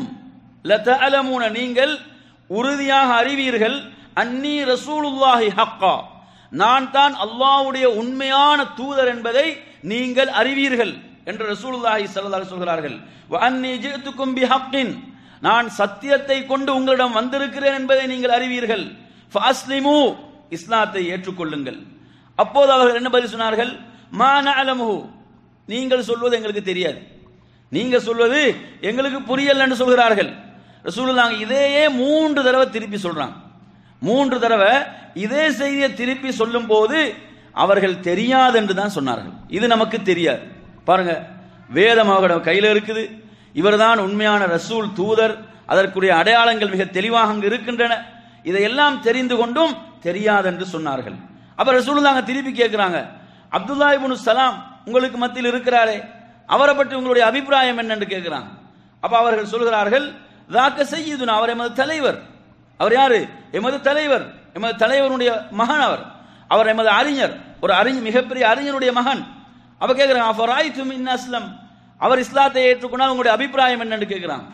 லதஅலமூன நீங்கள் உறுதியாக அறிவீர்கள் அன்னி ரசூலுல்லாஹி ஹக்கா நான் தான் அல்லாஹ்வுடைய உண்மையான தூதர் என்பதை நீங்கள் அறிவீர்கள் என்று ரசூலுல்லாஹி ஸல்லல்லாஹு அலைஹி சொல்கிறார்கள் வ அன்னி ஜிஅத்துக்கும் பிஹக்கின் நான் சத்தியத்தை கொண்டு உங்களிடம் வந்திருக்கிறேன் என்பதை நீங்கள் அறிவீர்கள் ஃபஅஸ்லிமு இஸ்லாத்தை ஏற்றுக்கொள்ளுங்கள் அப்போது அவர்கள் என்ன பதில் சொன்னார்கள் மா நஅலமுஹு நீங்கள் சொல்வது எங்களுக்கு தெரியாது நீங்க சொல்வது எங்களுக்கு புரியல என்று சொல்கிறார்கள் ரசூலுல்லாஹ் இதையே மூன்று தடவை திருப்பி சொல்றாங்க மூன்று தடவை இதே செய்தியை திருப்பி சொல்லும் போது அவர்கள் தெரியாது என்று தான் சொன்னார்கள் இது நமக்கு தெரியாது பாருங்க வேதம் அவர்களிடம் கையில் இருக்குது இவர்தான் உண்மையான ரசூல் தூதர் அதற்குரிய அடையாளங்கள் மிக தெளிவாக அங்கு இருக்கின்றன இதையெல்லாம் தெரிந்து கொண்டும் தெரியாது என்று சொன்னார்கள் அப்ப ரசூலுல்லாங்க திருப்பி கேட்கிறாங்க அப்துல்லா இப்னு சலாம் உங்களுக்கு மத்தியில் இருக்கிறாரே அவரை பற்றி உங்களுடைய அபிப்பிராயம் என்னன்னு கேட்கிறாங்க அப்ப அவர்கள் சொல்கிறார்கள் தாக்க செய்யுதுனா அவர் எமது தலைவர் அவர் யாரு எமது தலைவர் எமது தலைவருடைய மகன் அவர் அவர் எமது அறிஞர் ஒரு அறிஞர் மிகப்பெரிய அறிஞருடைய மகன் அவ கேட்கிறாங்க அஃபராய் துமின் அஸ்லம் அவர் இஸ்லாத்தை ஏற்றுக்கொண்டால் உங்களுடைய அபிப்பிராயம் என்னன்னு கேட்கிறாங்க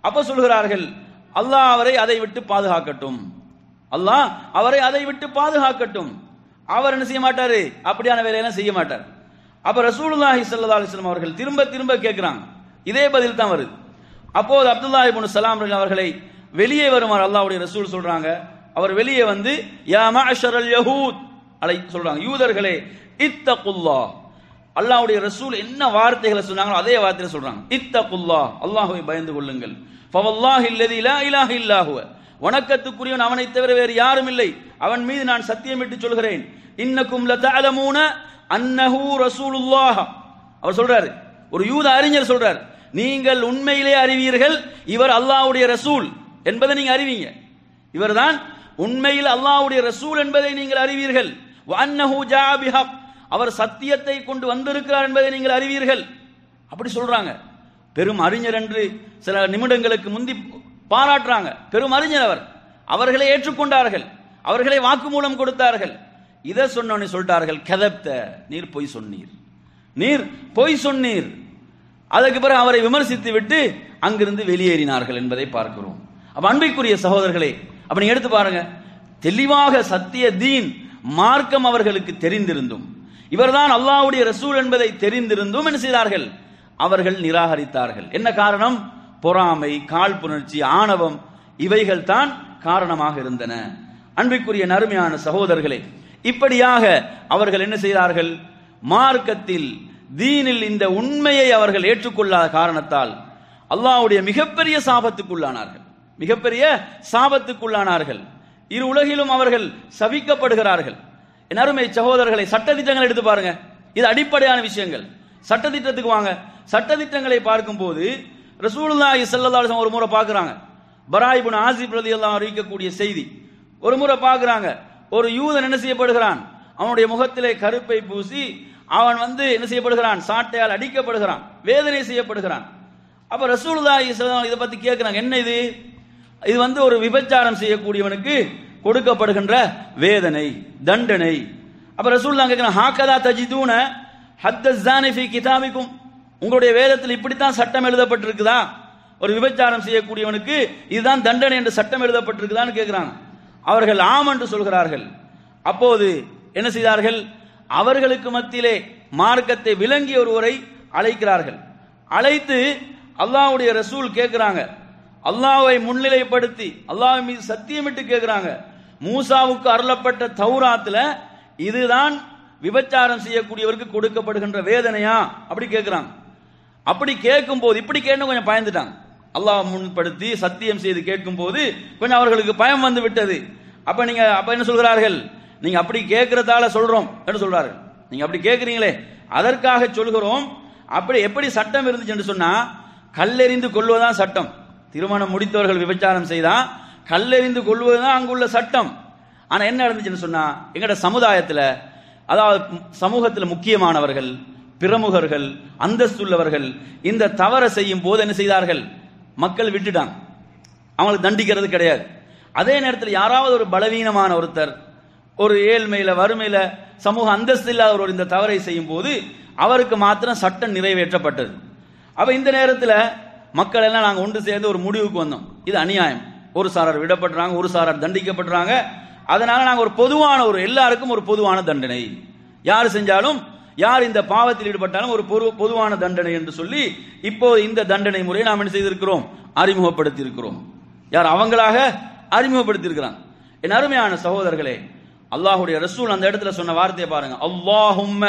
அப்ப சொல்கிறார்கள் அல்லாஹ் அவரை அதை விட்டு பாதுகாக்கட்டும் அல்லாஹ் அவரை அதை விட்டு பாதுகாக்கட்டும் அவர் என்ன செய்ய மாட்டாரு அப்படியான வேலையெல்லாம் செய்ய மாட்டார் அப்ப ரசூலுல்லாஹி ஸல்லல்லாஹு அலைஹி வஸல்லம் அவர்கள் திரும்ப திரும்ப கேட்கிறாங்க இதே பதில் தான் வருது அப்போது அப்துல்லாஹ் இப்னு சலாம் அவர்களை வெளியே வருமாறு அல்லாஹ்வுடைய ரசூல் சொல்றாங்க அவர் வெளியே வந்து யா மஅஷரல் யஹூத் அலை சொல்றாங்க யூதர்களே இத்தகுல்லாஹ் அல்லாஹ்வுடைய ரசூல் என்ன வார்த்தைகளை சொன்னாங்களோ அதே வார்த்தையில சொல்றாங்க இத்தகுல்லாஹ் அல்லாஹ்வை பயந்து கொள்ளுங்கள் ஃபவல்லாஹி அல்லதி லா இலாஹ இல்லா ஹுவ வணக்கத்துக்குரியவன் அவனை தவிர வேறு யாரும் இல்லை அவன் மீது நான் சத்தியமிட்டு சொல்கிறேன் இன்னக்கும் லதஅலமூன அன்னஹு ரசூலுல்லாஹ் அவர் சொல்றாரு ஒரு யூத அறிஞர் சொல்றார் நீங்கள் உண்மையிலே அறிவீர்கள் இவர் அல்லாஹ்வுடைய ரசூல் என்பதை நீங்க அறிவீங்க இவர்தான் உண்மையில் அல்லாஹ்வுடைய ரசூல் என்பதை நீங்கள் அறிவீர்கள் வஅன்னஹு ஜாஅ பிஹக் அவர் சத்தியத்தை கொண்டு வந்திருக்கிறார் என்பதை நீங்கள் அறிவீர்கள் அப்படி சொல்றாங்க பெரும் அறிஞர் என்று சில நிமிடங்களுக்கு முந்தி பாராட்டுறாங்க பெரும் அறிஞர் அவர் அவர்களை ஏற்றுக்கொண்டார்கள் அவர்களை வாக்குமூலம் கொடுத்தார்கள் இதை சொன்னோன்னு சொல்லிட்டார்கள் கதப்த நீர் பொய் சொன்னீர் நீர் பொய் சொன்னீர் அதற்கு பிறகு அவரை விமர்சித்து விட்டு அங்கிருந்து வெளியேறினார்கள் என்பதை பார்க்கிறோம் அப்ப அன்பிற்குரிய சகோதரர்களே அப்ப நீங்க எடுத்து பாருங்க தெளிவாக சத்திய தீன் மார்க்கம் அவர்களுக்கு தெரிந்திருந்தும் இவர்தான் அல்லாஹ்வுடைய ரசூல் என்பதை தெரிந்திருந்தும் என்ன செய்தார்கள் அவர்கள் நிராகரித்தார்கள் என்ன காரணம் பொறாமை காழ்ப்புணர்ச்சி ஆணவம் இவைகள் தான் காரணமாக இருந்தன அன்பிற்குரிய நறுமையான சகோதரர்களே இப்படியாக அவர்கள் என்ன செய்தார்கள் மார்க்கத்தில் தீனில் இந்த உண்மையை அவர்கள் ஏற்றுக்கொள்ளாத காரணத்தால் அல்லாஹ்வுடைய மிகப்பெரிய சாபத்துக்குள்ளானார்கள் மிகப்பெரிய சாபத்துக்குள்ளானார்கள் இரு உலகிலும் அவர்கள் சபிக்கப்படுகிறார்கள் என் அருமை சகோதரர்களை சட்டதிட்டங்கள் எடுத்து பாருங்க இது அடிப்படையான விஷயங்கள் சட்டதிட்டத்துக்கு வாங்க சட்டதிட்டங்களை பார்க்கும்போது ரசூலுல்லாஹி ஸல்லல்லாஹு அலைஹி ஒரு முறை பார்க்கறாங்க பராயிபுன் ஆசிப் ரலியல்லாஹு அறிவிக்கக்கூடிய செய்தி ஒரு முறை பார்க்கறாங்க ஒரு யூதன் என்ன செய்யப்படுகிறான் அவனுடைய முகத்திலே கருப்பை பூசி அவன் வந்து என்ன செய்யப்படுகிறான் சாட்டையால் அடிக்கப்படுகிறான் வேதனை செய்யப்படுகிறான் அப்ப ரசூலுல்லாஹி ஸல்லல்லாஹு இதை பத்தி கேட்கறாங்க என்ன இது இது வந்து ஒரு விபச்சாரம் செய்யக்கூடியவனுக்கு கொடுக்கப்படுகின்ற வேதனை தண்டனை அப்ப ரசூலுல்லாஹ் கேட்கிறான் ஹாக்கதா தஜிதூன ஹத்த ஜானிஃபி கிதாபிக்கும் உங்களுடைய வேதத்தில் இப்படித்தான் சட்டம் எழுதப்பட்டிருக்குதா ஒரு விபச்சாரம் செய்யக்கூடியவனுக்கு இதுதான் தண்டனை என்று சட்டம் எழுதப்பட்டிருக்குதான்னு கேட்கிறாங்க அவர்கள் ஆம் என்று சொல்கிறார்கள் அப்போது என்ன செய்தார்கள் அவர்களுக்கு மத்தியிலே மார்க்கத்தை விளங்கிய ஒருவரை அழைக்கிறார்கள் அழைத்து அல்லாஹ்வுடைய ரசூல் கேட்கிறாங்க அல்லாஹ்வை முன்னிலைப்படுத்தி அல்லாஹ் மீது சத்தியமிட்டு கேட்கிறாங்க மூசாவுக்கு அருளப்பட்ட தௌராத்துல இதுதான் விபச்சாரம் செய்யக்கூடியவருக்கு கொடுக்கப்படுகின்ற வேதனையா அப்படி கேட்கிறாங்க அப்படி கேட்கும் போது இப்படி கேட்டு கொஞ்சம் பயந்துட்டாங்க அல்லாஹ் முன்படுத்தி சத்தியம் செய்து கேட்கும் போது கொஞ்சம் அவர்களுக்கு பயம் வந்து விட்டது அப்ப நீங்க அப்ப என்ன சொல்கிறார்கள் நீங்க அப்படி கேட்கறதால சொல்றோம் என்று சொல்றார்கள் நீங்க அப்படி கேட்கறீங்களே அதற்காக சொல்கிறோம் அப்படி எப்படி சட்டம் இருந்துச்சு என்று சொன்னா கல்லெறிந்து கொள்வதுதான் சட்டம் திருமணம் முடித்தவர்கள் விபச்சாரம் செய்தா கல்லெறிந்து கொள்வதுதான் அங்குள்ள சட்டம் ஆனா என்ன நடந்துச்சுன்னு சொன்னா எங்கட சமுதாயத்துல அதாவது சமூகத்துல முக்கியமானவர்கள் பிரமுகர்கள் அந்தஸ்துள்ளவர்கள் இந்த தவறை செய்யும் போது என்ன செய்தார்கள் மக்கள் விட்டுட்டாங்க அவங்களுக்கு தண்டிக்கிறது கிடையாது அதே நேரத்தில் யாராவது ஒரு பலவீனமான ஒருத்தர் ஒரு ஏழ்மையில வறுமையில சமூக அந்தஸ்து இல்லாத ஒரு இந்த தவறை செய்யும் போது அவருக்கு மாத்திரம் சட்டம் நிறைவேற்றப்பட்டது அப்ப இந்த நேரத்தில் மக்கள் எல்லாம் நாங்க ஒன்று சேர்ந்து ஒரு முடிவுக்கு வந்தோம் இது அநியாயம் ஒரு சாரார் விடப்படுறாங்க ஒரு சாரார் தண்டிக்கப்படுறாங்க அதனால நாங்க ஒரு பொதுவான ஒரு எல்லாருக்கும் ஒரு பொதுவான தண்டனை யார் செஞ்சாலும் யார் இந்த பாவத்தில் ஈடுபட்டாலும் ஒரு பொது- பொதுவான தண்டனை என்று சொல்லி இப்போ இந்த தண்டனை முறையை நாம் என்ன செய்திருக்கிறோம் அறிமுகப்படுத்தி இருக்கிறோம் யார் அவங்களாக அறிமுகப்படுத்தி இருக்கிறாங்க என் அருமையான சகோதரர்களே அல்லாஹ்வுடைய ரசூல் அந்த இடத்துல சொன்ன வார்த்தையை பாருங்க அல்லாஹும்ம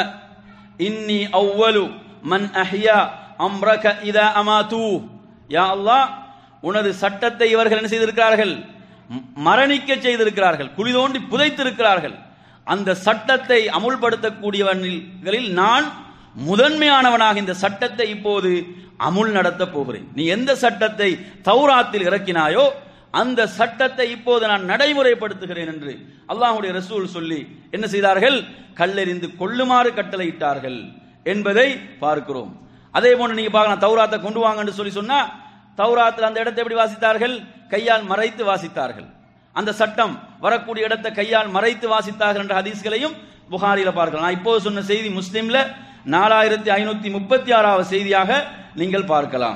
இன்னி அவ்வலு மன் அஹ்யா அம்ரக இதா அமாது யா அல்லாஹ் உனது சட்டத்தை இவர்கள் என்ன செய்திருக்கிறார்கள் ம- மரணிக்க செய்திருக்கிறார்கள் குழி தோண்டி புதைத்திருக்கிறார்கள் அந்த சட்டத்தை அமுல்படுத்தக்கூடியவர்களில் நான் முதன்மையானவனாக இந்த சட்டத்தை இப்போது அமுல் நடத்த போகிறேன் நீ எந்த சட்டத்தை தௌராத்தில் இறக்கினாயோ அந்த சட்டத்தை இப்போது நான் நடைமுறைப்படுத்துகிறேன் என்று அல்லாஹ்வுடைய ரசூல் சொல்லி என்ன செய்தார்கள் கல்லெறிந்து கொள்ளுமாறு கட்டளையிட்டார்கள் என்பதை பார்க்கிறோம் அதே போன்று நீங்க பார்க்கலாம் தௌராத்தை கொண்டு வாங்கன்னு சொல்லி சொன்னா தௌராத்தில் அந்த இடத்தை எப்படி வாசித்தார்கள் கையால் மறைத்து வாசித்தார்கள் அந்த சட்டம் வரக்கூடிய இடத்தை கையால் மறைத்து வாசித்தார்கள் என்ற ஹதீஸ்களையும் புகாரில பார்க்கலாம் நான் இப்போது சொன்ன செய்தி முஸ்லிம்ல நாலாயிரத்தி ஐநூத்தி முப்பத்தி ஆறாவது செய்தியாக நீங்கள் பார்க்கலாம்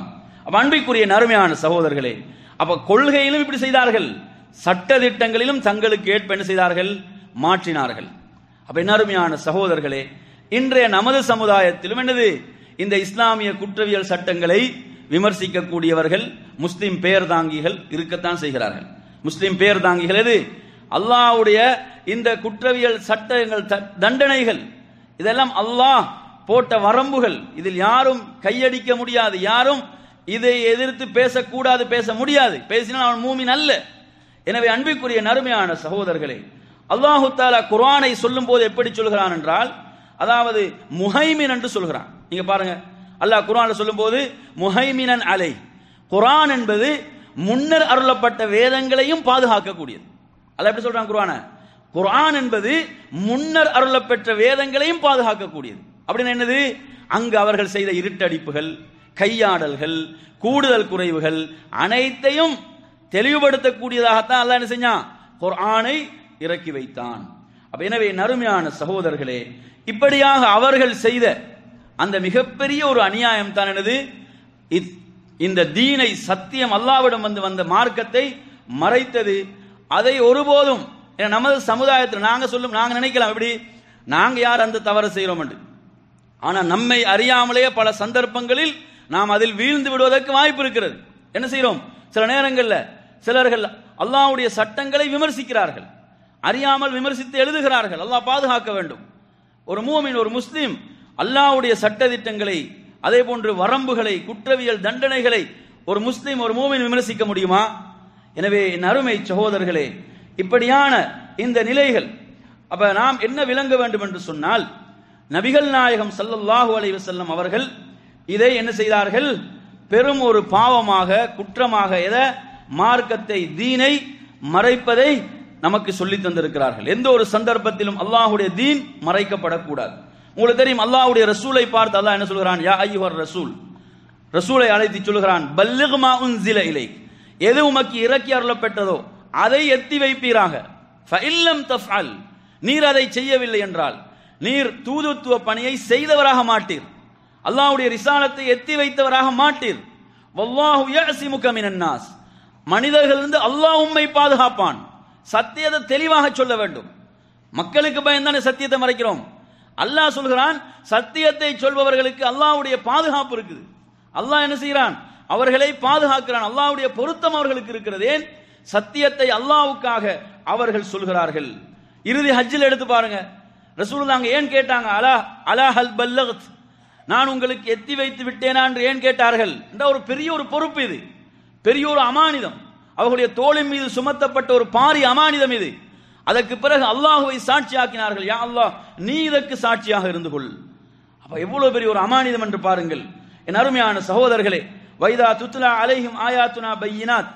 அப்ப அன்பிற்குரிய நறுமையான சகோதரர்களே அப்ப கொள்கையிலும் இப்படி செய்தார்கள் சட்ட திட்டங்களிலும் தங்களுக்கு ஏற்ப என்ன செய்தார்கள் மாற்றினார்கள் அப்ப என்ன அருமையான சகோதரர்களே இன்றைய நமது சமுதாயத்திலும் என்னது இந்த இஸ்லாமிய குற்றவியல் சட்டங்களை விமர்சிக்கக்கூடியவர்கள் முஸ்லிம் பெயர் தாங்கிகள் இருக்கத்தான் செய்கிறார்கள் முஸ்லிம் பெயர் தாங்கிகள் எது அல்லாஹ்வுடைய இந்த குற்றவியல் சட்டங்கள் த- தண்டனைகள் இதெல்லாம் அல்லாஹ் போட்ட வரம்புகள் இதில் யாரும் கையடிக்க முடியாது யாரும் இதை எதிர்த்து பேசக்கூடாது பேச முடியாது பேசினால் அவன் மூமின் அல்ல எனவே அன்பிற்குரிய நறுமையான சகோதரர்களே அல்லாஹு தாலா குர்ஆனை சொல்லும் போது எப்படி சொல்கிறான் என்றால் அதாவது முஹைமின் என்று சொல்கிறான் நீங்க பாருங்க அல்லாஹ் குர்ஆன்ல சொல்லும்போது முஹைமினன் அலை குர்ஆன் என்பது முன்னர் அருளப்பட்ட வேதங்களையும் பாதுகாக்கக்கூடியது அல்லாஹ் எப்படி சொல்றான் குர்ஆனை குர்ஆன் என்பது முன்னர் அருளப்பெற்ற வேதங்களையும் பாதுகாக்கக்கூடியது அப்படின்னு என்னது அங்கு அவர்கள் செய்த இருட்டடிப்புகள் கையாடல்கள் கூடுதல் குறைவுகள் அனைத்தையும் தெளிவுபடுத்தக்கூடியதாகத்தான் அல்லாஹ் என்ன செஞ்சான் குர்ஆனை இறக்கி வைத்தான் அப்ப எனவே நறுமையான சகோதரர்களே இப்படியாக அவர்கள் செய்த அந்த மிகப்பெரிய ஒரு அநியாயம் தான் என்னது இத்- இந்த தீனை சத்தியம் அல்லாவிடம் வந்து வந்த மார்க்கத்தை மறைத்தது அதை ஒருபோதும் ஏன்னா நமது சமுதாயத்தில் நாங்க சொல்லும் நாங்க நினைக்கலாம் எப்படி நாங்க யார் அந்த தவறு செய்கிறோம் என்று ஆனா நம்மை அறியாமலேயே பல சந்தர்ப்பங்களில் நாம் அதில் வீழ்ந்து விடுவதற்கு வாய்ப்பு இருக்கிறது என்ன செய்கிறோம் சில நேரங்கள்ல சிலர்கள் அல்லாஹ்வுடைய சட்டங்களை விமர்சிக்கிறார்கள் அறியாமல் விமர்சித்து எழுதுகிறார்கள் அல்லாஹ் பாதுகாக்க வேண்டும் ஒரு மூமின் ஒரு முஸ்லிம் அல்லாஹ்வுடைய சட்ட திட்டங்களை அதே போன்று வரம்புகளை குற்றவியல் தண்டனைகளை ஒரு முஸ்லிம் ஒரு மூமின் விமர்சிக்க முடியுமா எனவே என் அருமை சகோதரர்களே இப்படியான இந்த நிலைகள் அப்ப நாம் என்ன விளங்க வேண்டும் என்று சொன்னால் நபிகள் நாயகம் ஸல்லல்லாஹு அலைஹி வஸல்லம் அவர்கள் இதை என்ன செய்தார்கள் பெரும் ஒரு பாவமாக குற்றமாக எத மார்க்கத்தை தீனை மறைப்பதை நமக்கு சொல்லி தந்திருக்கிறார்கள் எந்த ஒரு சந்தர்ப்பத்திலும் அல்லாஹ்வுடைய தீன் மறைக்கப்படக்கூடாது உங்களுக்கு தெரியும் அல்லாஹ்வுடைய ரசூலை பார்த்து அல்லாஹ் என்ன சொல்கிறான் யா ஐயுஹர் ரசூல் ரசூலை அழைத்து சொல்கிறான் பல்லிக் மா உன்சில இலை எது உமக்கு இறக்கி அருளப்பட்டதோ அதை எத்தி வைப்பீராக ஃபஇல்லம் தஃஅல் நீர் அதை செய்யவில்லை என்றால் நீர் தூதுத்துவ பணியை செய்தவராக மாட்டீர் அல்லாஹ்வுடைய ரிசாலத்தை எத்தி வைத்தவராக மாட்டீர் வல்லாஹு யஅசிமுக மினன் நாஸ் மனிதர்களிலிருந்து அல்லாஹ் உம்மை பாதுகாப்பான் சத்தியத்தை தெளிவாக சொல்ல வேண்டும் மக்களுக்கு பயந்தானே சத்தியத்தை மறைக்கிறோம் அல்லாஹ் சொல்கிறான் சத்தியத்தை சொல்பவர்களுக்கு அல்லாஹ்வுடைய பாதுகாப்பு இருக்குது அல்லாஹ் என்ன செய்கிறான் அவர்களை பாதுகாக்கிறான் அல்லாஹ்வுடைய பொருத்தம் அவர்களுக்கு இருக்கிறது ஏன் சத்தியத்தை அல்லாஹ்வுக்காக அவர்கள் சொல்கிறார்கள் இறுதி ஹஜ்ஜில் எடுத்து பாருங்க ரசூலுல்லாஹ் ஏன் கேட்டாங்க அலா அலா ஹல் பல்லகத் நான் உங்களுக்கு எத்தி வைத்து விட்டேனா என்று ஏன் கேட்டார்கள் என்ற ஒரு பெரிய ஒரு பொறுப்பு இது பெரிய ஒரு அமானிதம் அவர்களுடைய தோளின் மீது சுமத்தப்பட்ட ஒரு பாரி அமானிதம் இது அதற்கு பிறகு அல்லாஹுவை சாட்சியாக்கினார்கள் யா அல்லாஹ் நீ இதற்கு சாட்சியாக இருந்து கொள் அப்ப எவ்வளவு பெரிய ஒரு அமானிதம் என்று பாருங்கள் என் அருமையான சகோதரர்களே வைதா துத்லா அலைஹிம் ஆயாத்துனா பையினாத்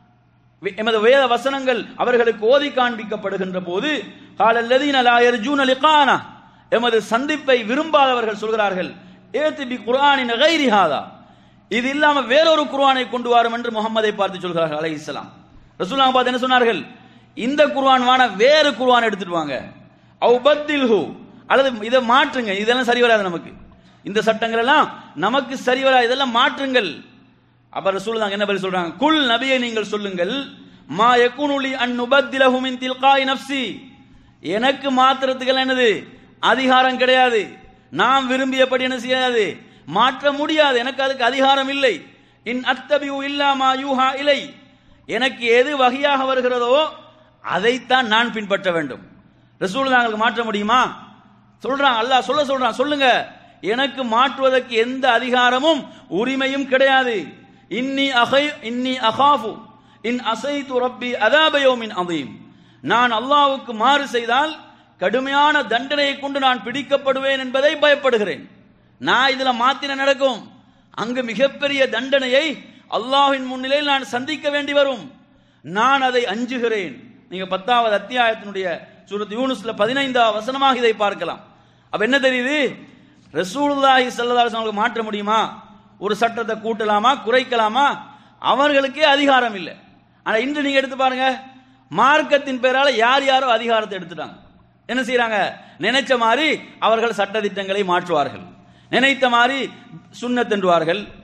வி- எமது வேத வசனங்கள் அவர்களுக்கு ஓதி காண்பிக்கப்படுகின்ற போது காலல்லதீன லா யர்ஜூன லிகானா எமது சந்திப்பை விரும்பாதவர்கள் சொல்கிறார்கள் ஏத்து பி குர்ஆனின் கைரி ஹாதா இது இல்லாம வேறொரு குர்ஆனை கொண்டு வாரும் என்று முகம்மதை பார்த்து சொல்கிறார்கள் அலைஹிஸ்ஸலாம் ரசூலுல்லாஹ் பார்த்து என்ன சொன்னார்கள் இந்த குர்ஆன் வான வேறு குர்ஆன் எடுத்துட்டு வாங்க அவ் பத்தில்ஹு அல்லது இதை மாற்றுங்க இதெல்லாம் சரி வராது நமக்கு இந்த சட்டங்கள் எல்லாம் நமக்கு சரி வராது இதெல்லாம் மாற்றுங்கள் அப்ப ரசூலுல்லாஹ் என்ன பதில் சொல்றாங்க குல் நபியை நீங்கள் சொல்லுங்கள் மா யகுனுலி அன் நுபத்திலஹு மின் தில்காய் நஃப்சி எனக்கு மாத்திரத்துக்கு என்னது அதிகாரம் கிடையாது நாம் விரும்பியபடி என்ன செய்யாது மாற்ற முடியாது எனக்கு அதுக்கு அதிகாரம் இல்லை இன் அத்தபியு இல்லா மா யூஹா இலை எனக்கு எது வகையாக வருகிறதோ அதைத்தான் நான் பின்பற்ற வேண்டும் ரசூலுல்லாஹ்களுக்கு மாற்ற முடியுமா சொல்றான் அல்லாஹ் சொல்ல சொல்றான் சொல்லுங்க எனக்கு மாற்றுவதற்கு எந்த அதிகாரமும் உரிமையும் கிடையாது இன்னி அகை இன்னி அகாஃபு இன் அசைத்து ரப்பி அதாபயோமின் அதீம் நான் அல்லாஹ்வுக்கு மாறு செய்தால் கடுமையான தண்டனையை கொண்டு நான் பிடிக்கப்படுவேன் என்பதை பயப்படுகிறேன் நான் இதுல மாத்தின நடக்கும் அங்கு மிகப்பெரிய தண்டனையை அல்லாஹ்வின் முன்னிலையில் நான் சந்திக்க வேண்டி வரும் நான் அதை அஞ்சுகிறேன் நீங்க பத்தாவது அத்தியாயத்தினுடைய சூரத் யூனுஸ்ல பதினைந்தாவது வசனமாக இதை பார்க்கலாம் அப்ப என்ன தெரியுது ரசூலுல்லாஹி ஸல்லல்லாஹு அலைஹி வஸல்லம் மாற்ற முடியுமா ஒரு சட்டத்தை கூட்டலாமா குறைக்கலாமா அவர்களுக்கே அதிகாரம் இல்லை ஆனா இன்று நீங்க எடுத்து பாருங்க மார்க்கத்தின் பேரால யார் யாரோ அதிகாரத்தை எடுத்துட்டாங்க என்ன செய்றாங்க நினைச்ச மாதிரி அவர்கள் சட்ட திட்டங்களை மாற்றுவார்கள் நினைத்த மாதிரி சுன்னத் என்றுவார்கள்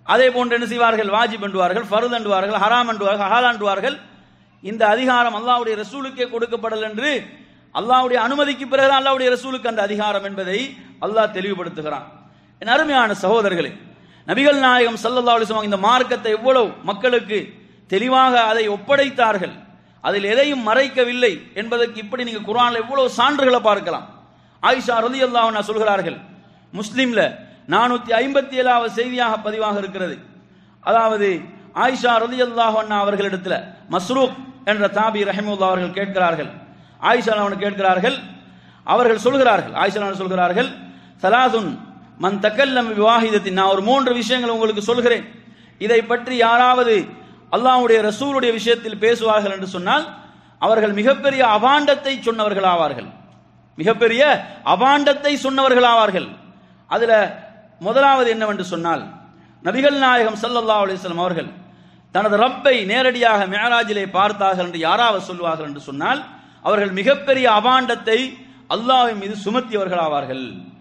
அதே போன்று என்ன செய்வார்கள் வாஜிப் என்றுவார்கள் ஃபருத் என்றுவார்கள் ஹராம் என்றுவார்கள் ஹலால் என்றுவார்கள் இந்த அதிகாரம் அல்லாஹ்வுடைய ரசூலுக்கே கொடுக்கப்படல் என்று அல்லாஹ்வுடைய அனுமதிக்கு பிறகு அல்லாஹ்வுடைய ரசூலுக்கு அந்த அதிகாரம் என்பதை அல்லாஹ் தெளிவுபடுத்துகிறான் என் அருமையான சகோதரர்களே நபிகள் நாயகம் ஸல்லல்லாஹு அலைஹி வஸல்லம் இந்த மார்க்கத்தை எவ்வளவு மக்களுக்கு தெளிவாக அதை ஒப்படைத்தார்கள் அதில் எதையும் மறைக்கவில்லை என்பதற்கு இப்படி நீங்க குர்ஆன்ல எவ்வளவு சான்றுகளை பார்க்கலாம் ஆயிஷா ரலியல்லாஹு அன்ஹா சொல்கிறார்கள் முஸ்லிம்ல நானூத்தி ஐம்பத்தி ஏழாவது செய்தியாக பதிவாக இருக்கிறது அதாவது ஆயிஷா ரலியல்லாஹு அன்ஹா அவர்களிடத்துல மஸ்ரூக் என்ற தாபி ரஹிமுல்லா அவர்கள் கேட்கிறார்கள் ஆயிஷா அவனை கேட்கிறார்கள் அவர்கள் சொல்கிறார்கள் ஆயிஷா அவர்கள் சொல்கிறார்கள் சலாதுன் மன் தக்கல்லம் விவாஹிதத்தின் நான் ஒரு மூன்று விஷயங்கள் உங்களுக்கு சொல்கிறேன் இதை பற்றி யாராவது அல்லாஹ்வுடைய ரசூலுடைய விஷயத்தில் பேசுவார்கள் என்று சொன்னால் அவர்கள் மிகப்பெரிய அபாண்டத்தை சொன்னவர்கள் ஆவார்கள் மிகப்பெரிய அபாண்டத்தை சொன்னவர்கள் ஆவார்கள் அதுல முதலாவது என்னவென்று சொன்னால் நபிகள் நாயகம் ஸல்லல்லாஹு அலைஹி வஸல்லம் அவர்கள் தனது ரப்பை நேரடியாக மேராஜிலே பார்த்தார்கள் என்று யாராவது சொல்வார்கள் என்று சொன்னால் அவர்கள் மிகப்பெரிய அபாண்டத்தை அல்லாஹ்வின் மீது சுமத்தியவர்கள் ஆவார்கள்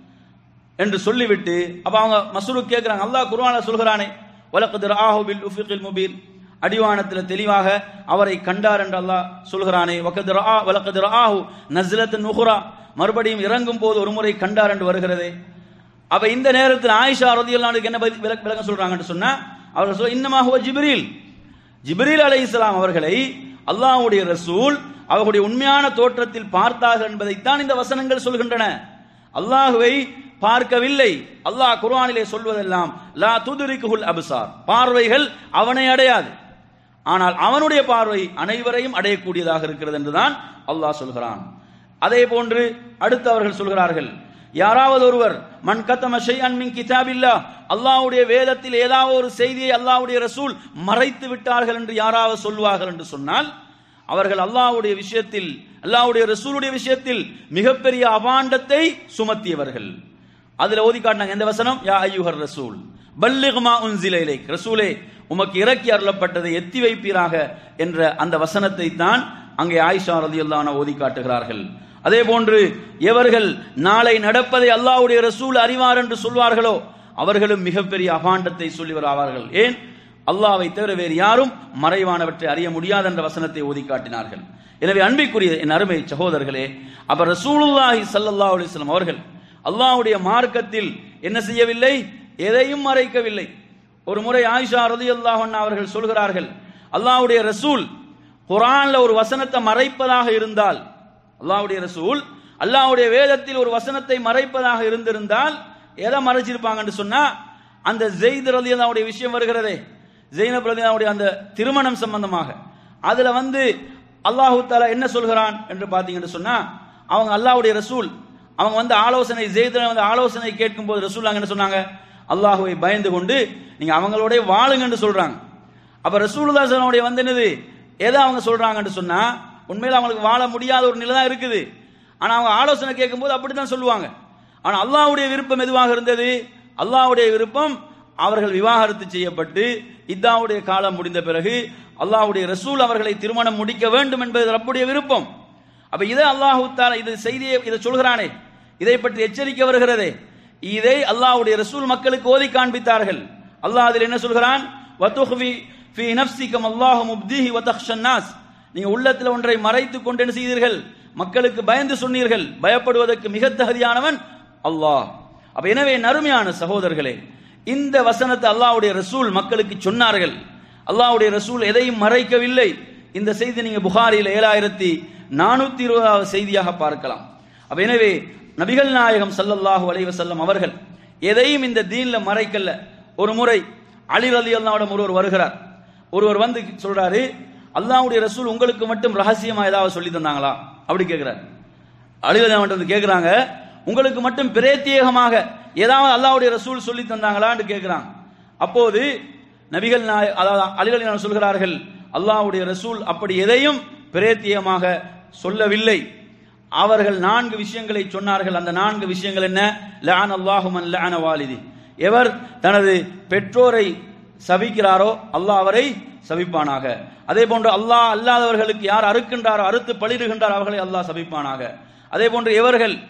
என்று சொல்லிவிட்டு அப்ப அவங்க மசூரு கேட்கிறாங்க அல்லாஹ் குர்ஆன்ல சொல்கிறானே வலக்கத் ராஹு பில் உஃபிகில் முபீன் அடிவானத்தில் தெளிவாக அவரை கண்டார் என்று அல்லாஹ் சொல்கிறானே வக்கத் ரா வலக்கத் ராஹு நஸ்லத்துன் நுஹ்ரா மறுபடியும் இறங்கும் போது ஒரு முறை கண்டார் என்று வருகிறதே அப்ப இந்த நேரத்தில் ஆயிஷா ரதியல்லானுக்கு என்ன பதில் விளக்க விளக்கம் சொல்றாங்கன்னு சொன்னா அவர்கள் சொல்ல இன்னமாக ஜிப்ரீல் ஜிப்ரீல் அலைஹிஸ்ஸலாம் அவர்களை அல்லாஹ்வுடைய ரசூல் அவர்களுடைய உண்மையான தோற்றத்தில் பார்த்தார்கள் என்பதைத்தான் இந்த வசனங்கள் சொல்கின்றன அல்லாஹுவை பார்க்கவில்லை அல்லாஹ் குர்ஆனிலே சொல்வதெல்லாம் லா துதுரிக்குல் அப்சார் பார்வைகள் அவனை அடையாது ஆனால் அவனுடைய பார்வை அனைவரையும் அடையக்கூடியதாக இருக்கிறது என்றுதான் அல்லாஹ் சொல்கிறான் அதே போன்று அடுத்து அவர்கள் சொல்கிறார்கள் யாராவது ஒருவர் மன் கத்தம ஷைஅன் மின் கிதாபில்லா அல்லாஹ்வுடைய வேதத்தில் ஏதாவது ஒரு செய்தியை அல்லாஹ்வுடைய ரசூல் மறைத்து விட்டார்கள் என்று யாராவது சொல்வார்கள் என்று சொன்னால் அவர்கள் அல்லாஹ்வுடைய விஷயத்தில் அல்லாஹ்வுடைய ரசூலுடைய விஷயத்தில் மிகப்பெரிய அபாண்டத்தை சுமத்தியவர்கள் அதுல ஓதி காட்டினாங்க எந்த வசனம் யா ஐயுஹர் ரசூல் பல்லிக் மா உன்சில இலைக் ரசூலே உமக்கு இறக்கி அருளப்பட்டதை எத்தி வைப்பீராக என்ற அந்த வசனத்தை தான் அங்கே ஆயிஷா ரலியல்லாஹு ஓதி காட்டுகிறார்கள் அதே போன்று எவர்கள் நாளை நடப்பதை அல்லாஹ்வுடைய ரசூல் அறிவார் என்று சொல்வார்களோ அவர்களும் மிகப்பெரிய அபாண்டத்தை சொல்லிவர் ஆவார்கள் ஏன் அல்லாஹ்வை தவிர வேறு யாரும் மறைவானவற்றை அறிய முடியாது என்ற வசனத்தை ஓதி காட்டினார்கள் எனவே அன்பிற்குரிய என் அருமை சகோதரர்களே அப்ப ரசூலுல்லாஹி ஸல்லல்லாஹு அலைஹி வஸல்லம் அவர்கள் அல்லாஹ்வுடைய மார்க்கத்தில் என்ன செய்யவில்லை எதையும் மறைக்கவில்லை ஒரு முறை ஆயிஷா ரலியல்லாஹு அன்ஹா அவர்கள் சொல்கிறார்கள் அல்லாஹ்வுடைய ரசூல் குர்ஆன்ல ஒரு வசனத்தை மறைப்பதாக இருந்தால் அல்லாஹ்வுடைய ரசூல் அல்லாஹ்வுடைய வேதத்தில் ஒரு வசனத்தை மறைப்பதாக இருந்திருந்தால் எதை மறைச்சிருப்பாங்கன்னு சொன்னா அந்த ஜெயித் ரலியல்லாஹுடைய விஷயம் வருகிறதே ஜெயினப் ரலியல்லாஹுடைய அந்த திருமணம் சம்பந்தமாக அதுல வந்து அல்லாஹு தாலா என்ன சொல்கிறான் என்று பாத்தீங்கன்னு சொன்னா அவங்க அல்லாஹ்வுடைய ரசூல் அவங்க வந்து ஆலோசனை ஜெயித்ல வந்து ஆலோசனை கேட்கும் போது ரசூல் என்ன சொன்னாங்க அல்லாஹுவை பயந்து கொண்டு நீங்க அவங்களோட வாழுங்கன்னு சொல்றாங்க அப்ப ரசூலுல்லா சல்லுடைய வந்து என்னது எதை அவங்க சொல்றாங்கன்னு சொன்னா உண்மையில அவங்களுக்கு வாழ முடியாத ஒரு நிலை தான் இருக்குது ஆனா அவங்க ஆலோசனை கேட்கும்போது அப்படித்தான் சொல்லுவாங்க ஆனா அல்லாஹ்வுடைய விருப்பம் எதுவாக இருந்தது அல்லாஹ்வுடைய விருப்பம் அவர்கள் விவாகரத்து செய்யப்பட்டு இத்தாவுடைய காலம் முடிந்த பிறகு அல்லாஹ்வுடைய ரசூல் அவர்களை திருமணம் முடிக்க வேண்டும் என்பது ரப்புடைய விருப்பம் அப்ப இதை அல்லாஹு தாலா இது செய்தியை இதை சொல்கிறானே இதை பற்றி எச்சரிக்கை வருகிறதே இதை அல்லாஹ்வுடைய ரசூல் மக்களுக்கு ஓதி காண்பித்தார்கள் அல்லாஹ் அதில் என்ன சொல்கிறான் வத்துஹ்வி ஃபீ நஃப்ஸிகம் அல்லாஹு முப்திஹி வ தக்ஷன் நாஸ் நீங்க உள்ளத்தில் ஒன்றை மறைத்துக் கொண்டு என்ன செய்தீர்கள் மக்களுக்கு பயந்து சொன்னீர்கள் பயப்படுவதற்கு மிக தகுதியானவன் அல்லாஹ் அப்ப எனவே நறுமையான சகோதரர்களே இந்த வசனத்தை அல்லாஹ்வுடைய ரசூல் மக்களுக்கு சொன்னார்கள் அல்லாஹ்வுடைய ரசூல் எதையும் மறைக்கவில்லை இந்த செய்தி நீங்க புகாரில் ஏழாயிரத்தி நானூத்தி இருபதாவது செய்தியாக பார்க்கலாம் அப்ப எனவே நபிகள் நாயகம் ஸல்லல்லாஹு அலைஹி வஸல்லம் அவர்கள் எதையும் இந்த தீன்ல மறைக்கல ஒரு முறை அலி ரலியல்லாஹு ஒருவர் வருகிறார் ஒருவர் வந்து சொல்றாரு அல்லாஹ்வுடைய ரசூல் உங்களுக்கு மட்டும் ரகசியமா ஏதாவது சொல்லி தந்தாங்களா அப்படி கேட்கிறார் அலி ரலியல்லாஹு வந்து கேட்கிறாங்க உங்களுக்கு மட்டும் பிரத்யேகமாக ஏதாவது அல்லாஹ்வுடைய ரசூல் சொல்லி தந்தாங்களான்னு கேட்கிறாங்க அப்போது நபிகள் நாய அதாவது அலிகள் சொல்கிறார்கள் அல்லாஹ்வுடைய ரசூல் அப்படி எதையும் பிரேத்தியமாக சொல்லவில்லை அவர்கள் நான்கு விஷயங்களை சொன்னார்கள் அந்த நான்கு விஷயங்கள் என்ன லான் அல்லாஹுமன் லான வாலிதி எவர் தனது பெற்றோரை சபிக்கிறாரோ அல்லாஹ் அவரை சபிப்பானாக அதே போன்று அல்லாஹ் அல்லாதவர்களுக்கு யார் அறுக்கின்றாரோ அறுத்து பளிடுகின்றார் அவர்களை அல்லாஹ் சபிப்பானாக அதே போன்று எவர்கள்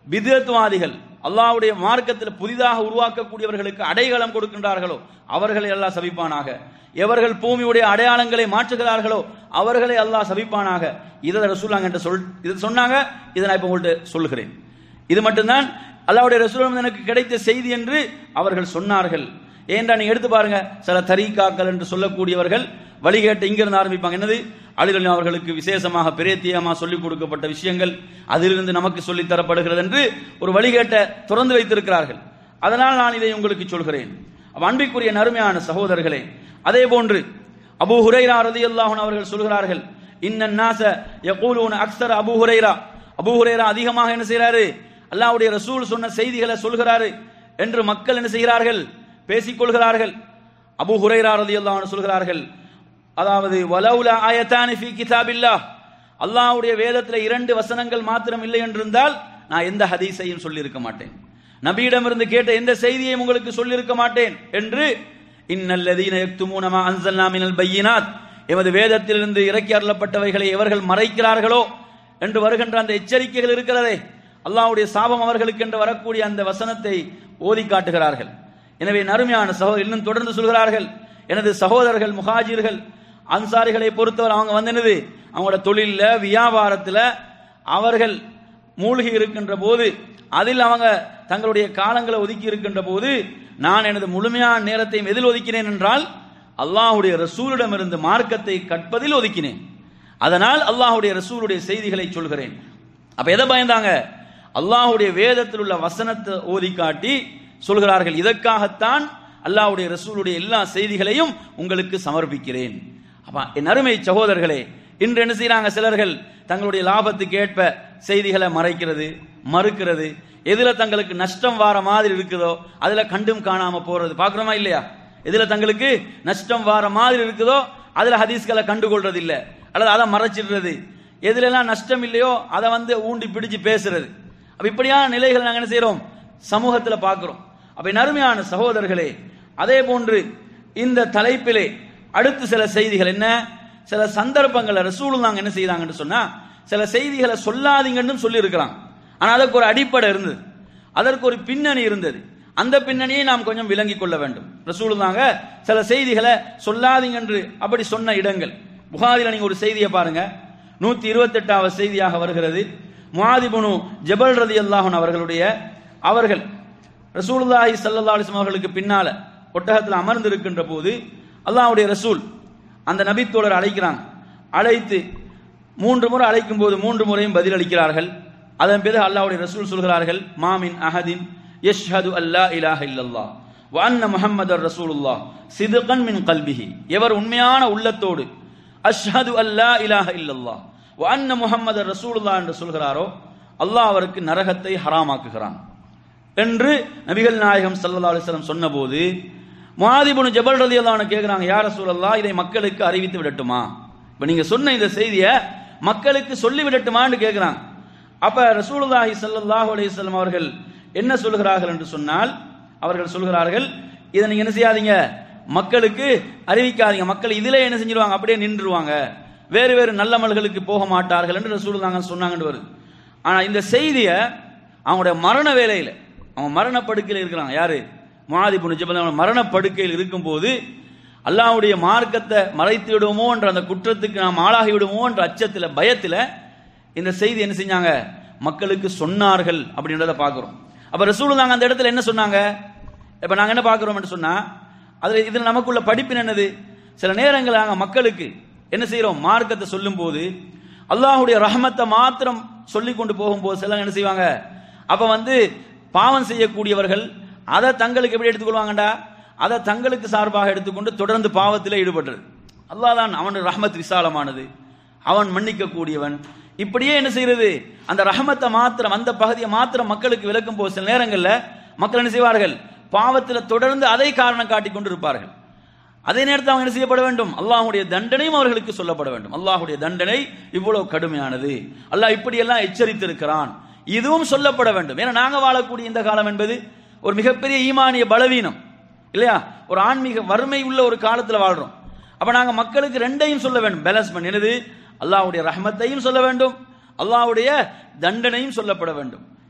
பிதத்துவாதிகள் அல்லாஹ்வுடைய மார்க்கத்தில் புதிதாக உருவாக்கக்கூடியவர்களுக்கு அடையாளம் கொடுக்கின்றார்களோ அவர்களை அல்லாஹ் சபிப்பானாக எவர்கள் பூமியுடைய அடையாளங்களை மாற்றுகிறார்களோ அவர்களை அல்லாஹ் சபிப்பானாக இதை ரசூலாங்க என்று சொல் இது சொன்னாங்க இதை நான் இப்போ உங்கள்கிட்ட சொல்கிறேன் இது மட்டும்தான் அல்லாஹ்வுடைய ரசூலம் எனக்கு கிடைத்த செய்தி என்று அவர்கள் சொன்னார்கள் ஏன்டா நீங்க எடுத்து பாருங்க சில தரீக்காக்கள் என்று சொல்லக்கூடியவர்கள் வழிகேட்டு இங்கிருந்து ஆரம்பிப்பாங்க என்னது அலிரலி அவர்களுக்கு விசேஷமாக பிரேத்தியமா சொல்லிக் கொடுக்கப்பட்ட விஷயங்கள் அதிலிருந்து நமக்கு சொல்லித் தரப்படுகிறது என்று ஒரு வழிகேட்டை திறந்து வைத்திருக்கிறார்கள் அதனால் நான் இதை உங்களுக்கு சொல்கிறேன் அப்ப அன்பிற்குரிய நறுமையான சகோதரர்களே அதே போன்று அபூ ஹுரைரா ரலியல்லாஹு அன்ஹு அவர்கள் சொல்கிறார்கள் இன்னன் நாச யகூலூன அக்ஸர அபூ ஹுரைரா அபூ ஹுரைரா அதிகமாக என்ன செய்றாரு அல்லாஹ்வுடைய ரசூல் சொன்ன செய்திகளை சொல்கிறாரு என்று மக்கள் என்ன செய்கிறார்கள் பேசிக் கொள்கிறார்கள் அபூ ஹுரைரா ரலியல்லாஹு அன்ஹு சொல்கிறார்கள் அதாவது வலவுல ஆயத்தானி ஃபீ கிதாபில்லாஹ் அல்லாஹ்வுடைய வேதத்தில் இரண்டு வசனங்கள் மாத்திரம் இல்லை என்றிருந்தால் நான் எந்த ஹதீஸையும் சொல்லியிருக்க மாட்டேன் நபியிடமிருந்து கேட்ட எந்த செய்தியையும் உங்களுக்கு சொல்லியிருக்க மாட்டேன் என்று இன்னல்லதீன யக்துமூன மா அன்சல்னா மினல் பையினாத் எமது வேதத்திலிருந்து இறக்கி அருளப்பட்டவைகளை எவர்கள் மறைக்கிறார்களோ என்று வருகின்ற அந்த எச்சரிக்கைகள் இருக்கிறதே அல்லாஹ்வுடைய சாபம் அவர்களுக்கு என்று வரக்கூடிய அந்த வசனத்தை ஓதி காட்டுகிறார்கள் எனவே நறுமையான சகோதரர் இன்னும் தொடர்ந்து சொல்கிறார்கள் எனது சகோதரர்கள் முஹாஜிர்கள் அன்சாரிகளை பொறுத்தவர் அவங்க வந்து என்னது அவங்களோட தொழில்ல வியாபாரத்துல அவர்கள் மூழ்கி இருக்கின்ற போது அதில் அவங்க தங்களுடைய காலங்களை ஒதுக்கி இருக்கின்ற போது நான் எனது முழுமையான நேரத்தையும் எதில் ஒதுக்கினேன் என்றால் அல்லாஹ்வுடைய ரசூலிடமிருந்து மார்க்கத்தை கற்பதில் ஒதுக்கினேன் அதனால் அல்லாஹ்வுடைய ரசூலுடைய செய்திகளை சொல்கிறேன் அப்ப எதை பயந்தாங்க அல்லாஹ்வுடைய வேதத்தில் உள்ள வசனத்தை ஓதி காட்டி சொல்கிறார்கள் இதற்காகத்தான் அல்லாஹ்வுடைய ரசூலுடைய எல்லா செய்திகளையும் உங்களுக்கு சமர்ப்பிக்கிறேன் அப்ப என் அருமை சகோதரர்களே இன்று என்ன செய்றாங்க சிலர்கள் தங்களுடைய லாபத்துக்கு ஏற்ப செய்திகளை மறைக்கிறது மறுக்கிறது எதுல தங்களுக்கு நஷ்டம் வார மாதிரி இருக்குதோ அதுல கண்டும் காணாம போறது பாக்குறோமா இல்லையா எதுல தங்களுக்கு நஷ்டம் வார மாதிரி இருக்குதோ அதுல ஹதீஸ்களை கண்டுகொள்றது இல்ல அல்லது அதை மறைச்சிடுறது எதுல எல்லாம் நஷ்டம் இல்லையோ அதை வந்து ஊண்டி பிடிச்சு பேசுறது அப்ப இப்படியான நிலைகளை நாங்க என்ன செய்யறோம் சமூகத்துல பார்க்கிறோம் அப்ப என் அருமையான சகோதரர்களே அதே போன்று இந்த தலைப்பிலே அடுத்து சில செய்திகள் என்ன சில சந்தர்ப்பங்கள்ல ரசூலும் நாங்க என்ன செய்தாங்கன்னு சொன்னா சில செய்திகளை சொல்லாதீங்கன்னு சொல்லி இருக்கிறாங்க ஆனா அதற்கு ஒரு அடிப்படை இருந்தது அதற்கு ஒரு பின்னணி இருந்தது அந்த பின்னணியை நாம் கொஞ்சம் விளங்கிக் கொள்ள வேண்டும் ரசூலுல்லாங்க சில செய்திகளை சொல்லாதீங்க என்று அப்படி சொன்ன இடங்கள் புகாரில நீங்க ஒரு செய்தியை பாருங்க நூத்தி இருபத்தி எட்டாவது செய்தியாக வருகிறது முஆதிபுனு ஜபல் ரதி அல்லாஹன் அவர்களுடைய அவர்கள் ரசூலுல்லாஹி ஸல்லல்லாஹு அலைஹி வஸல்லம் அவர்களுக்கு பின்னால ஒட்டகத்தில் அமர்ந்து இருக்கின்ற போது அல்லாஹ்வுடைய ரசூல் அந்த நபித்தோழர் அழைக்கிறாங்க அழைத்து மூன்று முறை அழைக்கும் போது மூன்று முறையும் பதில் அளிக்கிறார்கள் அதன் பிறகு அல்லாஹ்வுடைய ரசூல் சொல்கிறார்கள் மாமின் அஹதின் யஷ்ஹது அல்லா இலாஹ இல்லல்லாஹ் வ அன்ன முஹம்மதர் ரசூலுல்லாஹ் சிதுகன் மின் கல்பிஹி எவர் உண்மையான உள்ளத்தோடு அஷ்ஹது அல்லா இலாஹ இல்லல்லாஹ் வ அன்ன முஹம்மதர் ரசூலுல்லாஹ் என்று சொல்கிறாரோ அல்லாஹ் அவருக்கு நரகத்தை ஹராமாக்குகிறான் என்று நபிகள் நாயகம் ஸல்லல்லாஹு அலைஹி வஸல்லம் சொன்னபோது முஆதிபுன் ஜபல் ரலியல்லாஹு அன்ஹு கேக்குறாங்க யா ரசூலல்லாஹ் இதை மக்களுக்கு அறிவித்து விடட்டுமா இப்ப நீங்க சொன்ன இந்த செய்தியை மக்களுக்கு சொல்லி விடட்டுமான்னு கேக்குறாங்க அப்ப ரசூலுல்லாஹி ஸல்லல்லாஹு அலைஹி வஸல்லம் அவர்கள் என்ன சொல்கிறார்கள் என்று சொன்னால் அவர்கள் சொல்கிறார்கள் இதை நீங்க என்ன செய்யாதீங்க மக்களுக்கு அறிவிக்காதீங்க மக்கள் இதிலே என்ன செஞ்சிருவாங்க அப்படியே நின்றுவாங்க வேறு வேறு நல்லமல்களுக்கு போக மாட்டார்கள் என்று ரசூலுல்லாஹ் சொன்னாங்கன்னு வருது ஆனா இந்த செய்தியை அவங்களுடைய மரண வேலையில அவங்க மரணப்படுக்கையில் இருக்கிறாங்க யாரு மாதிபுன் ஜபல் அவங்க மரணப்படுக்கையில் இருக்கும்போது அல்லாஹ்வுடைய மார்க்கத்தை மறைத்து விடுவோமோ என்ற அந்த குற்றத்துக்கு நாம் ஆளாகி விடுவோமோ என்ற அச்சத்தில் பயத்தில் இந்த செய்தி என்ன செஞ்சாங்க மக்களுக்கு சொன்னார்கள் அப்படின்றத பார்க்கிறோம் அப்ப ரசூலுல்லாஹ் அந்த இடத்துல என்ன சொன்னாங்க இப்ப நாங்க என்ன பார்க்கிறோம்னு சொன்னா அதுல இதுல நமக்குள்ள படிப்பின் என்னது சில நேரங்கள் நாங்க மக்களுக்கு என்ன செய்யறோம் மார்க்கத்தை சொல்லும் போது அல்லாஹ்வுடைய ரஹமத்தை மாத்திரம் சொல்லி கொண்டு போகும்போது சில என்ன செய்வாங்க அப்ப வந்து பாவம் செய்யக்கூடியவர்கள் அதை தங்களுக்கு எப்படி எடுத்துக்கொள்வாங்கடா அதை தங்களுக்கு சார்பாக எடுத்துக்கொண்டு தொடர்ந்து பாவத்தில் ஈடுபடுறது அல்லாஹ் தான் அவன் ரஹமத் விசாலமானது அவன் மன்னிக்க கூடியவன் இப்படியே என்ன செய்யறது அந்த ரஹமத்தை மாத்திரம் அந்த பகுதியை மாத்திரம் மக்களுக்கு விளக்கும் போது சில நேரங்களில் மக்கள் என்ன செய்வார்கள் பாவத்தில் தொடர்ந்து அதை காரணம் காட்டிக் கொண்டு இருப்பார்கள் அதே நேரத்தில் அவங்க என்ன செய்யப்பட வேண்டும் அல்லாஹ்வுடைய தண்டனையும் அவர்களுக்கு சொல்லப்பட வேண்டும் அல்லாஹ்வுடைய தண்டனை இவ்வளவு கடுமையானது அல்லாஹ் இப்படியெல்லாம் எச்சரித்திருக்கிறான் இதுவும் சொல்லப்பட வேண்டும் ஏன்னா நாங்க வாழக்கூடிய இந்த காலம் என்பது ஒரு மிகப்பெரிய ஈமானிய பலவீனம் இல்லையா ஒரு ஆன்மீக வறுமை உள்ள ஒரு காலத்துல வாழ்றோம் அப்ப நாங்க மக்களுக்கு ரெண்டையும் சொல்ல வேண்டும் பேலன்ஸ் பண்ணி என்னது அல்லாஹ்வுடைய ரஹமத்தையும் சொல்ல வேண்டும் அல்லாஹ்வுடைய தண்டனையும் சொல்லப்பட வேண்டும்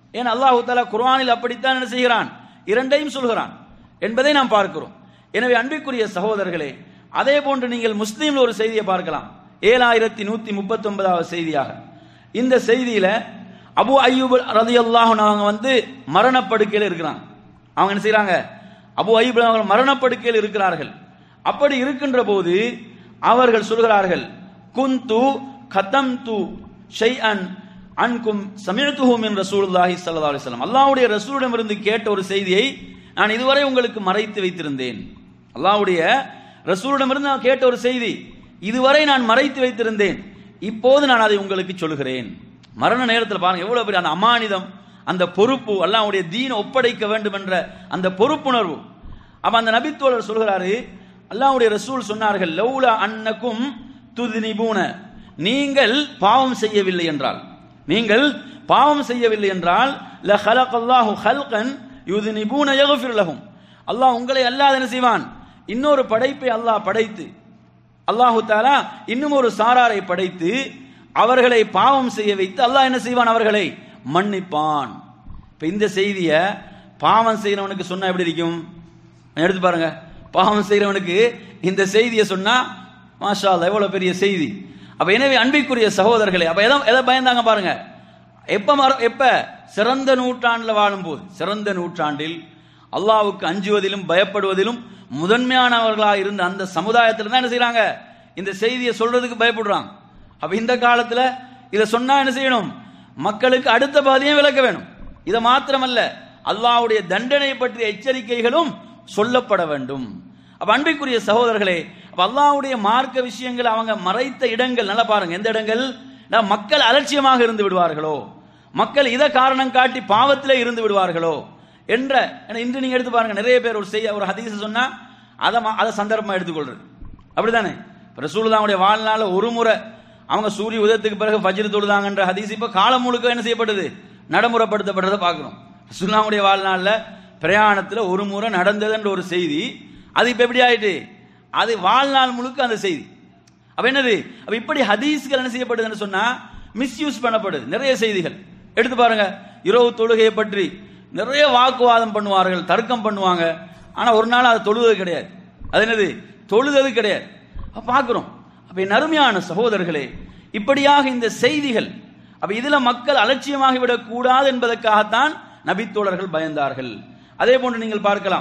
ஏன் அல்லாஹு தாலா குர்ஆனில் அப்படித்தான் என்ன செய்கிறான் இரண்டையும் சொல்கிறான் என்பதை நாம் பார்க்கிறோம் எனவே அன்பிற்குரிய சகோதரர்களே அதே போன்று நீங்கள் முஸ்லீம்ல ஒரு செய்தியை பார்க்கலாம் ஏழாயிரத்தி நூத்தி முப்பத்தி ஒன்பதாவது செய்தியாக இந்த செய்தியில அபு அய்யூப் ரதி அவங்க வந்து மரணப்படுக்கையில் இருக்கிறாங்க அவங்க என்ன செய்றாங்க அபு அய்யூப் அவங்க மரணப்படுக்கையில் இருக்கிறார்கள் அப்படி இருக்கின்ற போது அவர்கள் சொல்கிறார்கள் குந்து கதம் து ஷைஅன் அன்கும் சமிழ்த்துஹு மின் ரசூலுல்லாஹி ஸல்லல்லாஹு அலைஹி வஸல்லம் அல்லாஹ்வுடைய ரசூலிடமிருந்து கேட்ட ஒரு செய்தியை நான் இதுவரை உங்களுக்கு மறைத்து வைத்திருந்தேன் அல்லாஹ்வுடைய ரசூலிடமிருந்து நான் கேட்ட ஒரு செய்தி இதுவரை நான் மறைத்து வைத்திருந்தேன் இப்போது நான் அதை உங்களுக்கு சொல்கிறேன் மரண நேரத்தில் பாருங்க எவ்வளவு பெரிய அந்த அமானிதம் அந்த பொறுப்பு அல்லாஹ்வுடைய தீன ஒப்படைக்க வேண்டும் என்ற அந்த பொறுப்புணர்வு அப்ப அந்த நபித்தோழர் சொல்கிறாரு அல்லாஹ்வுடைய ரசூல் சொன்னார்கள் லௌலா அன்னக்கும் துதினிபூன நீங்கள் பாவம் செய்யவில்லை என்றால் நீங்கள் பாவம் செய்யவில்லை என்றால் ல ஹலகல்லாஹு ஹல்கன் யுதினிபூன யக்ஃபிர் லஹும் அல்லாஹ் உங்களை அல்லாஹ் என்ன செய்வான் இன்னொரு படைப்பை அல்லாஹ் படைத்து அல்லாஹு தாலா இன்னும் ஒரு சாராரை படைத்து அவர்களை பாவம் செய்ய வைத்து அல்லாஹ் என்ன செய்வான் அவர்களை மன்னிப்பான் இப்ப இந்த செய்திய பாவம் செய்யறவனுக்கு சொன்னா எப்படி இருக்கும் எடுத்து பாருங்க பாவம் செய்யறவனுக்கு இந்த செய்தியை சொன்னா மாஷா அல்லாஹ் எவ்வளவு பெரிய செய்தி அப்ப எனவே அன்பிற்குரிய சகோதரர்களே அப்ப எதை எதை பயந்தாங்க பாருங்க எப்ப மர- எப்ப சிறந்த நூற்றாண்டுல வாழும்போது சிறந்த நூற்றாண்டில் அல்லாஹ்வுக்கு அஞ்சுவதிலும் பயப்படுவதிலும் முதன்மையானவர்களாக இருந்த அந்த சமுதாயத்தில் தான் என்ன செய்றாங்க இந்த செய்தியை சொல்றதுக்கு பயப்படுறாங்க அப்ப இந்த காலத்துல இதை சொன்னா என்ன செய்யணும் மக்களுக்கு அடுத்த பாதையும் விளக்க வேணும் இதை மாத்திரமல்ல அல்லாஹ்வுடைய தண்டனை பற்றிய எச்சரிக்கைகளும் சொல்லப்பட வேண்டும் அப்ப அன்பிற்குரிய சகோதரர்களே அப்ப அல்லாஹ்வுடைய மார்க்க விஷயங்கள் அவங்க மறைத்த இடங்கள் நல்லா பாருங்க எந்த இடங்கள் நான் மக்கள் அலட்சியமாக இருந்து விடுவார்களோ மக்கள் இதை காரணம் காட்டி பாவத்திலே இருந்து விடுவார்களோ என்ற ஏன்னா இன்று நீங்க எடுத்து பாருங்க நிறைய பேர் ஒரு செய்ய ஒரு ஹதீஸ் சொன்னா அதை மா- அதை சந்தர்ப்பமா எடுத்துக்கொள்றது அப்படிதானே இப்ப ரசூலுல்லாஹ்வுடைய வாழ்நாள்ல ஒரு முறை அவங்க சூரிய உதயத்துக்கு பிறகு ஃபஜ்ர் தொழுதாங்கன்ற ஹதீஸ் இப்ப காலம் முழுக்க என்ன செய்யப்படுது நடைமுறைப்படுத்தப்படுறதை பார்க்கிறோம் ரசூலுல்லாஹ்வுடைய வாழ்நாள்ல பிரயாணத்துல ஒரு முறை நடந்ததுன்ற ஒரு செய்தி அது இப்ப எப்படி ஆயிட்டு அது வாழ்நாள் முழுக்க அந்த செய்தி அப்ப என்னது அப்ப இப்படி ஹதீஸ்கள் என்ன செய்யப்படுதுன்னு சொன்னா மிஸ்யூஸ் பண்ணப்படுது நிறைய செய்திகள் எடுத்து பாருங்க இரவு தொழுகையை பற்றி நிறைய வாக்குவாதம் பண்ணுவார்கள் தர்க்கம் பண்ணுவாங்க ஆனா ஒரு நாள் அது தொழுவது கிடையாது அது என்னது தொழுதது கிடையாது அப்ப பார்க்கிறோம் அப்ப என் அருமையான சகோதரர்களே இப்படியாக இந்த செய்திகள் அப்ப இதுல மக்கள் அலட்சியமாகி விடக் கூடாது என்பதற்காகத்தான் நபித்தோழர்கள் பயந்தார்கள் அதே போன்று நீங்கள் பார்க்கலாம்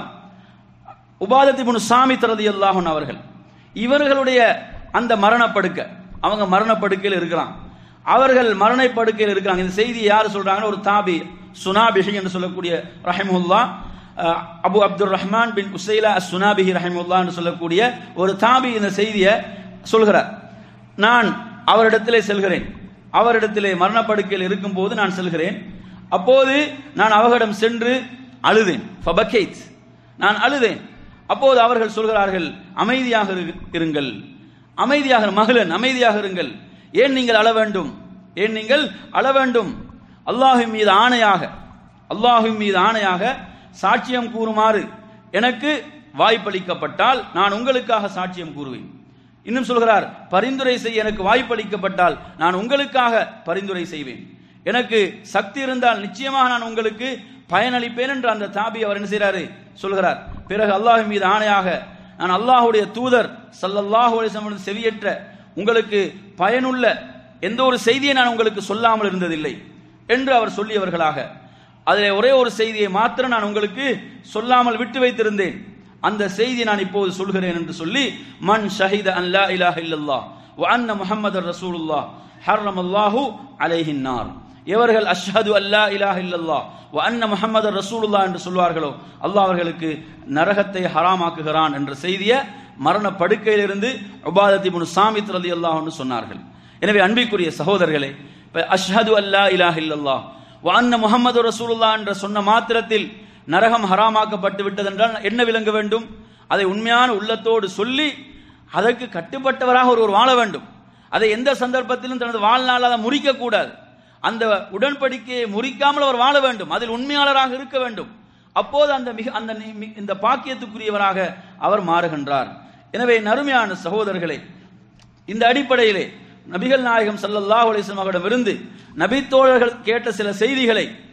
உபாதத்தி முன் சாமி தரதி அல்லாஹன் அவர்கள் இவர்களுடைய அந்த மரணப்படுக்கை அவங்க மரணப்படுக்கையில் இருக்கிறாங்க அவர்கள் மரணப்படுக்கையில் இருக்கிறாங்க இந்த செய்தி யார் சொல்றாங்கன்னா ஒரு தாபி சுனாபிஹி என்று சொல்லக்கூடிய ரஹிமுல்லா அஹ், அபு அப்துல் ரஹ்மான் பின் உசைலா சுனாபிஹி ரஹிமுல்லா என்று சொல்லக்கூடிய ஒரு தாபி இந்த செய்தியை சொல்கிறார் நான் அவரிடத்திலே செல்கிறேன் அவரிடத்திலே மரணப்படுக்கையில் இருக்கும்போது நான் செல்கிறேன் அப்போது நான் அவர்களிடம் சென்று அழுதேன் ஃபபக்கைத் நான் அழுதேன் அப்போது அவர்கள் சொல்கிறார்கள் அமைதியாக இரு- இருங்கள் அமைதியாக இரு- மகளன் அமைதியாக இருங்கள் ஏன் நீங்கள் அழ வேண்டும் ஏன் நீங்கள் அழ வேண்டும் அல்லாஹின் மீது ஆணையாக அல்லாஹின் மீது ஆணையாக சாட்சியம் கூறுமாறு எனக்கு வாய்ப்பளிக்கப்பட்டால் நான் உங்களுக்காக சாட்சியம் கூறுவேன் இன்னும் சொல்கிறார் பரிந்துரை செய்ய எனக்கு வாய்ப்பளிக்கப்பட்டால் நான் உங்களுக்காக பரிந்துரை செய்வேன் எனக்கு சக்தி இருந்தால் நிச்சயமாக நான் உங்களுக்கு பயனளிப்பேன் என்று அந்த தாபி அவர் என்ன செய்றாரு சொல்கிறார் பிறகு அல்லாஹ் மீது ஆணையாக நான் அல்லாஹ்வுடைய தூதர் ஸல்லல்லாஹு அலைஹி வஸல்லம் செவியற்ற உங்களுக்கு பயனுள்ள எந்த ஒரு செய்தியை நான் உங்களுக்கு சொல்லாமல் இருந்ததில்லை என்று அவர் சொல்லியவர்களாக அதிலே ஒரே ஒரு செய்தியை மாத்திரம் நான் உங்களுக்கு சொல்லாமல் விட்டு வைத்திருந்தேன் அந்த செய்தி நான் இப்போது சொல்கிறேன் என்று சொல்லி மன் ஷஹித அன் லா இலாஹ இல்லல்லாஹ் வ அன்ன முஹம்மதர் ரசூலுல்லாஹ் ஹர்ரமல்லாஹு அலைஹின் நார் எவர்கள் அஷ்ஹது அல்லா இலாஹ இல்லல்லாஹ் வ அன்ன முஹம்மதர் ரசூலுல்லாஹ் என்று சொல்வார்களோ அல்லாஹ் அவர்களுக்கு நரகத்தை ஹராமாக்குகிறான் என்ற செய்தியை மரண படுக்கையிலிருந்து உபாதத்தி முன் சாமித் ரதி அல்லாஹ்னு சொன்னார்கள் எனவே அன்பிற்குரிய சகோதரர்களே இப்ப அஷ்ஹது அல்லா இலாஹ இல்லல்லாஹ் வ அன்ன முஹம்மது ரசூலுல்லாஹ் என்ற சொன்ன மாத்திரத்தில் நரகம் ஹராமாக்கப்பட்டு விட்டதென்றால் என்ன விளங்க வேண்டும் அதை உண்மையான உள்ளத்தோடு சொல்லி அதற்கு கட்டுப்பட்டவராக ஒருவர் வாழ வேண்டும் அதை எந்த சந்தர்ப்பத்திலும் தனது வாழ்நாள் அதை முறிக்க கூடாது அந்த உடன்படிக்கையை முறிக்காமல் அவர் வாழ வேண்டும் அதில் உண்மையாளராக இருக்க வேண்டும் அப்போது அந்த மிக அந்த நி- மி- இந்த பாக்கியத்துக்குரியவராக அவர் மாறுகின்றார் எனவே நறுமையான சகோதரர்களே இந்த அடிப்படையிலே நபிகள் நாயகம் ஸல்லல்லாஹு அலைஹி வஸல்லம் அவரிடமிருந்து நபித்தோழர்கள் கேட்ட சில செய்திகளை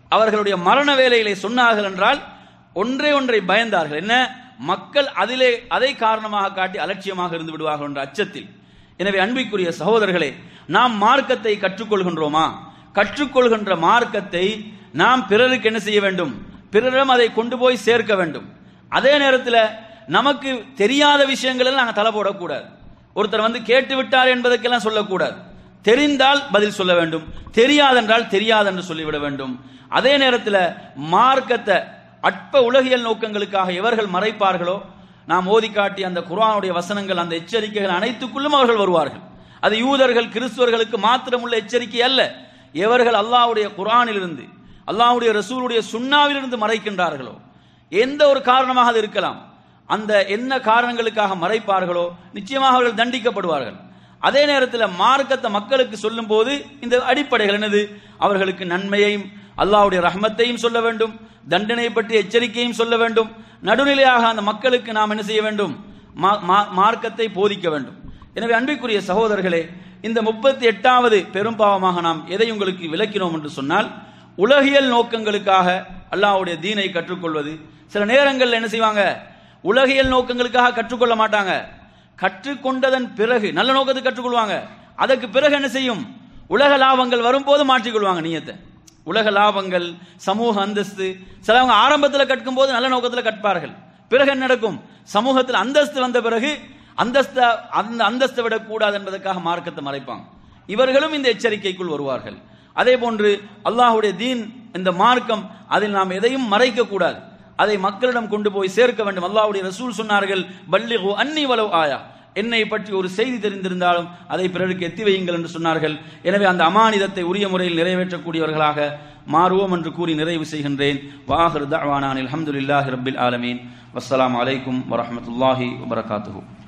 அவர்களுடைய மரண வேலைகளை சொன்னார்கள் என்றால் ஒன்றே ஒன்றை பயந்தார்கள் என்ன மக்கள் அதிலே அதை காரணமாக காட்டி அலட்சியமாக இருந்து விடுவார்கள் என்ற அச்சத்தில் எனவே அன்பிற்குரிய சகோதரர்களே நாம் மார்க்கத்தை கற்றுக்கொள்கின்றோமா கற்றுக்கொள்கின்ற மார்க்கத்தை நாம் பிறருக்கு என்ன செய்ய வேண்டும் பிறரிடம் அதை கொண்டு போய் சேர்க்க வேண்டும் அதே நேரத்தில் நமக்கு தெரியாத விஷயங்கள் எல்லாம் நாங்கள் தலை போடக்கூடாது ஒருத்தர் வந்து கேட்டு விட்டார் என்பதற்கெல்லாம் சொல்லக்கூடாது தெரிந்தால் பதில் சொல்ல வேண்டும் தெரியாதென்றால் தெரியாது என்று சொல்லிவிட வேண்டும் அதே நேரத்தில் மார்க்கத்தை அற்ப உலகியல் நோக்கங்களுக்காக எவர்கள் மறைப்பார்களோ நாம் ஓதி காட்டி அந்த குர்ஆனுடைய வசனங்கள் அந்த எச்சரிக்கைகள் அனைத்துக்குள்ளும் அவர்கள் வருவார்கள் அது யூதர்கள் கிறிஸ்துவர்களுக்கு மாத்திரமுள்ள எச்சரிக்கை அல்ல எவர்கள் அல்லாஹ்வுடைய குர்ஆனிலிருந்து அல்லாஹ்வுடைய ரசூலுடைய சுண்ணாவிலிருந்து மறைக்கின்றார்களோ எந்த ஒரு காரணமாக அது இருக்கலாம் அந்த என்ன காரணங்களுக்காக மறைப்பார்களோ நிச்சயமாக அவர்கள் தண்டிக்கப்படுவார்கள் அதே நேரத்தில் மார்க்கத்தை மக்களுக்கு சொல்லும் போது இந்த அடிப்படைகள் என்னது அவர்களுக்கு நன்மையையும் அல்லாஹ்வுடைய ரஹ்மத்தையும் சொல்ல வேண்டும் தண்டனையை பற்றி எச்சரிக்கையும் சொல்ல வேண்டும் நடுநிலையாக அந்த மக்களுக்கு நாம் என்ன செய்ய வேண்டும் மா- மா- மார்க்கத்தை போதிக்க வேண்டும் எனவே அன்பிற்குரிய சகோதரர்களே இந்த முப்பத்தி எட்டாவது பெரும்பாவமாக நாம் எதை உங்களுக்கு விளக்கினோம் என்று சொன்னால் உலகியல் நோக்கங்களுக்காக அல்லாஹ்வுடைய தீனை கற்றுக்கொள்வது சில நேரங்களில் என்ன செய்வாங்க உலகியல் நோக்கங்களுக்காக கற்றுக்கொள்ள மாட்டாங்க கற்றுக்கொண்டதன் பிறகு நல்ல நோக்கத்தை கற்றுக்கொள்வாங்க அதற்கு பிறகு என்ன செய்யும் உலக லாபங்கள் வரும்போது மாற்றிக்கொள்வாங்க நியத்தை உலக லாபங்கள் சமூக அந்தஸ்து சிலவங்க ஆரம்பத்தில் கற்கும் போது நல்ல நோக்கத்தில் கற்பார்கள் பிறகு என்ன நடக்கும் சமூகத்தில் அந்தஸ்து வந்த பிறகு அந்தஸ்த அந்த அந்தஸ்தை விடக்கூடாது என்பதற்காக மார்க்கத்தை மறைப்பாங்க இவர்களும் இந்த எச்சரிக்கைக்குள் வருவார்கள் அதே போன்று அல்லாஹ்வுடைய தீன் இந்த மார்க்கம் அதில் நாம் எதையும் மறைக்க கூடாது அதை மக்களிடம் கொண்டு போய் சேர்க்க வேண்டும் அல்லாஹ்வுடைய ரசூல் சொன்னார்கள் பல்லிகு அன்னி வலவ் ஆயா என்னை பற்றி ஒரு செய்தி தெரிந்திருந்தாலும் அதை பிறருக்கு எத்தி வையுங்கள் என்று சொன்னார்கள் எனவே அந்த அமானிதத்தை உரிய முறையில் நிறைவேற்றக்கூடியவர்களாக மாறுவோம் என்று கூறி நிறைவு செய்கின்றேன் வாஹர் தவானான் அல்ஹம்துலில்லாஹி ரப்பில் ஆலமீன் வஸ்ஸலாமு அலைக்கும் வரஹ்மத்துல்லாஹி வபரகாத்துஹு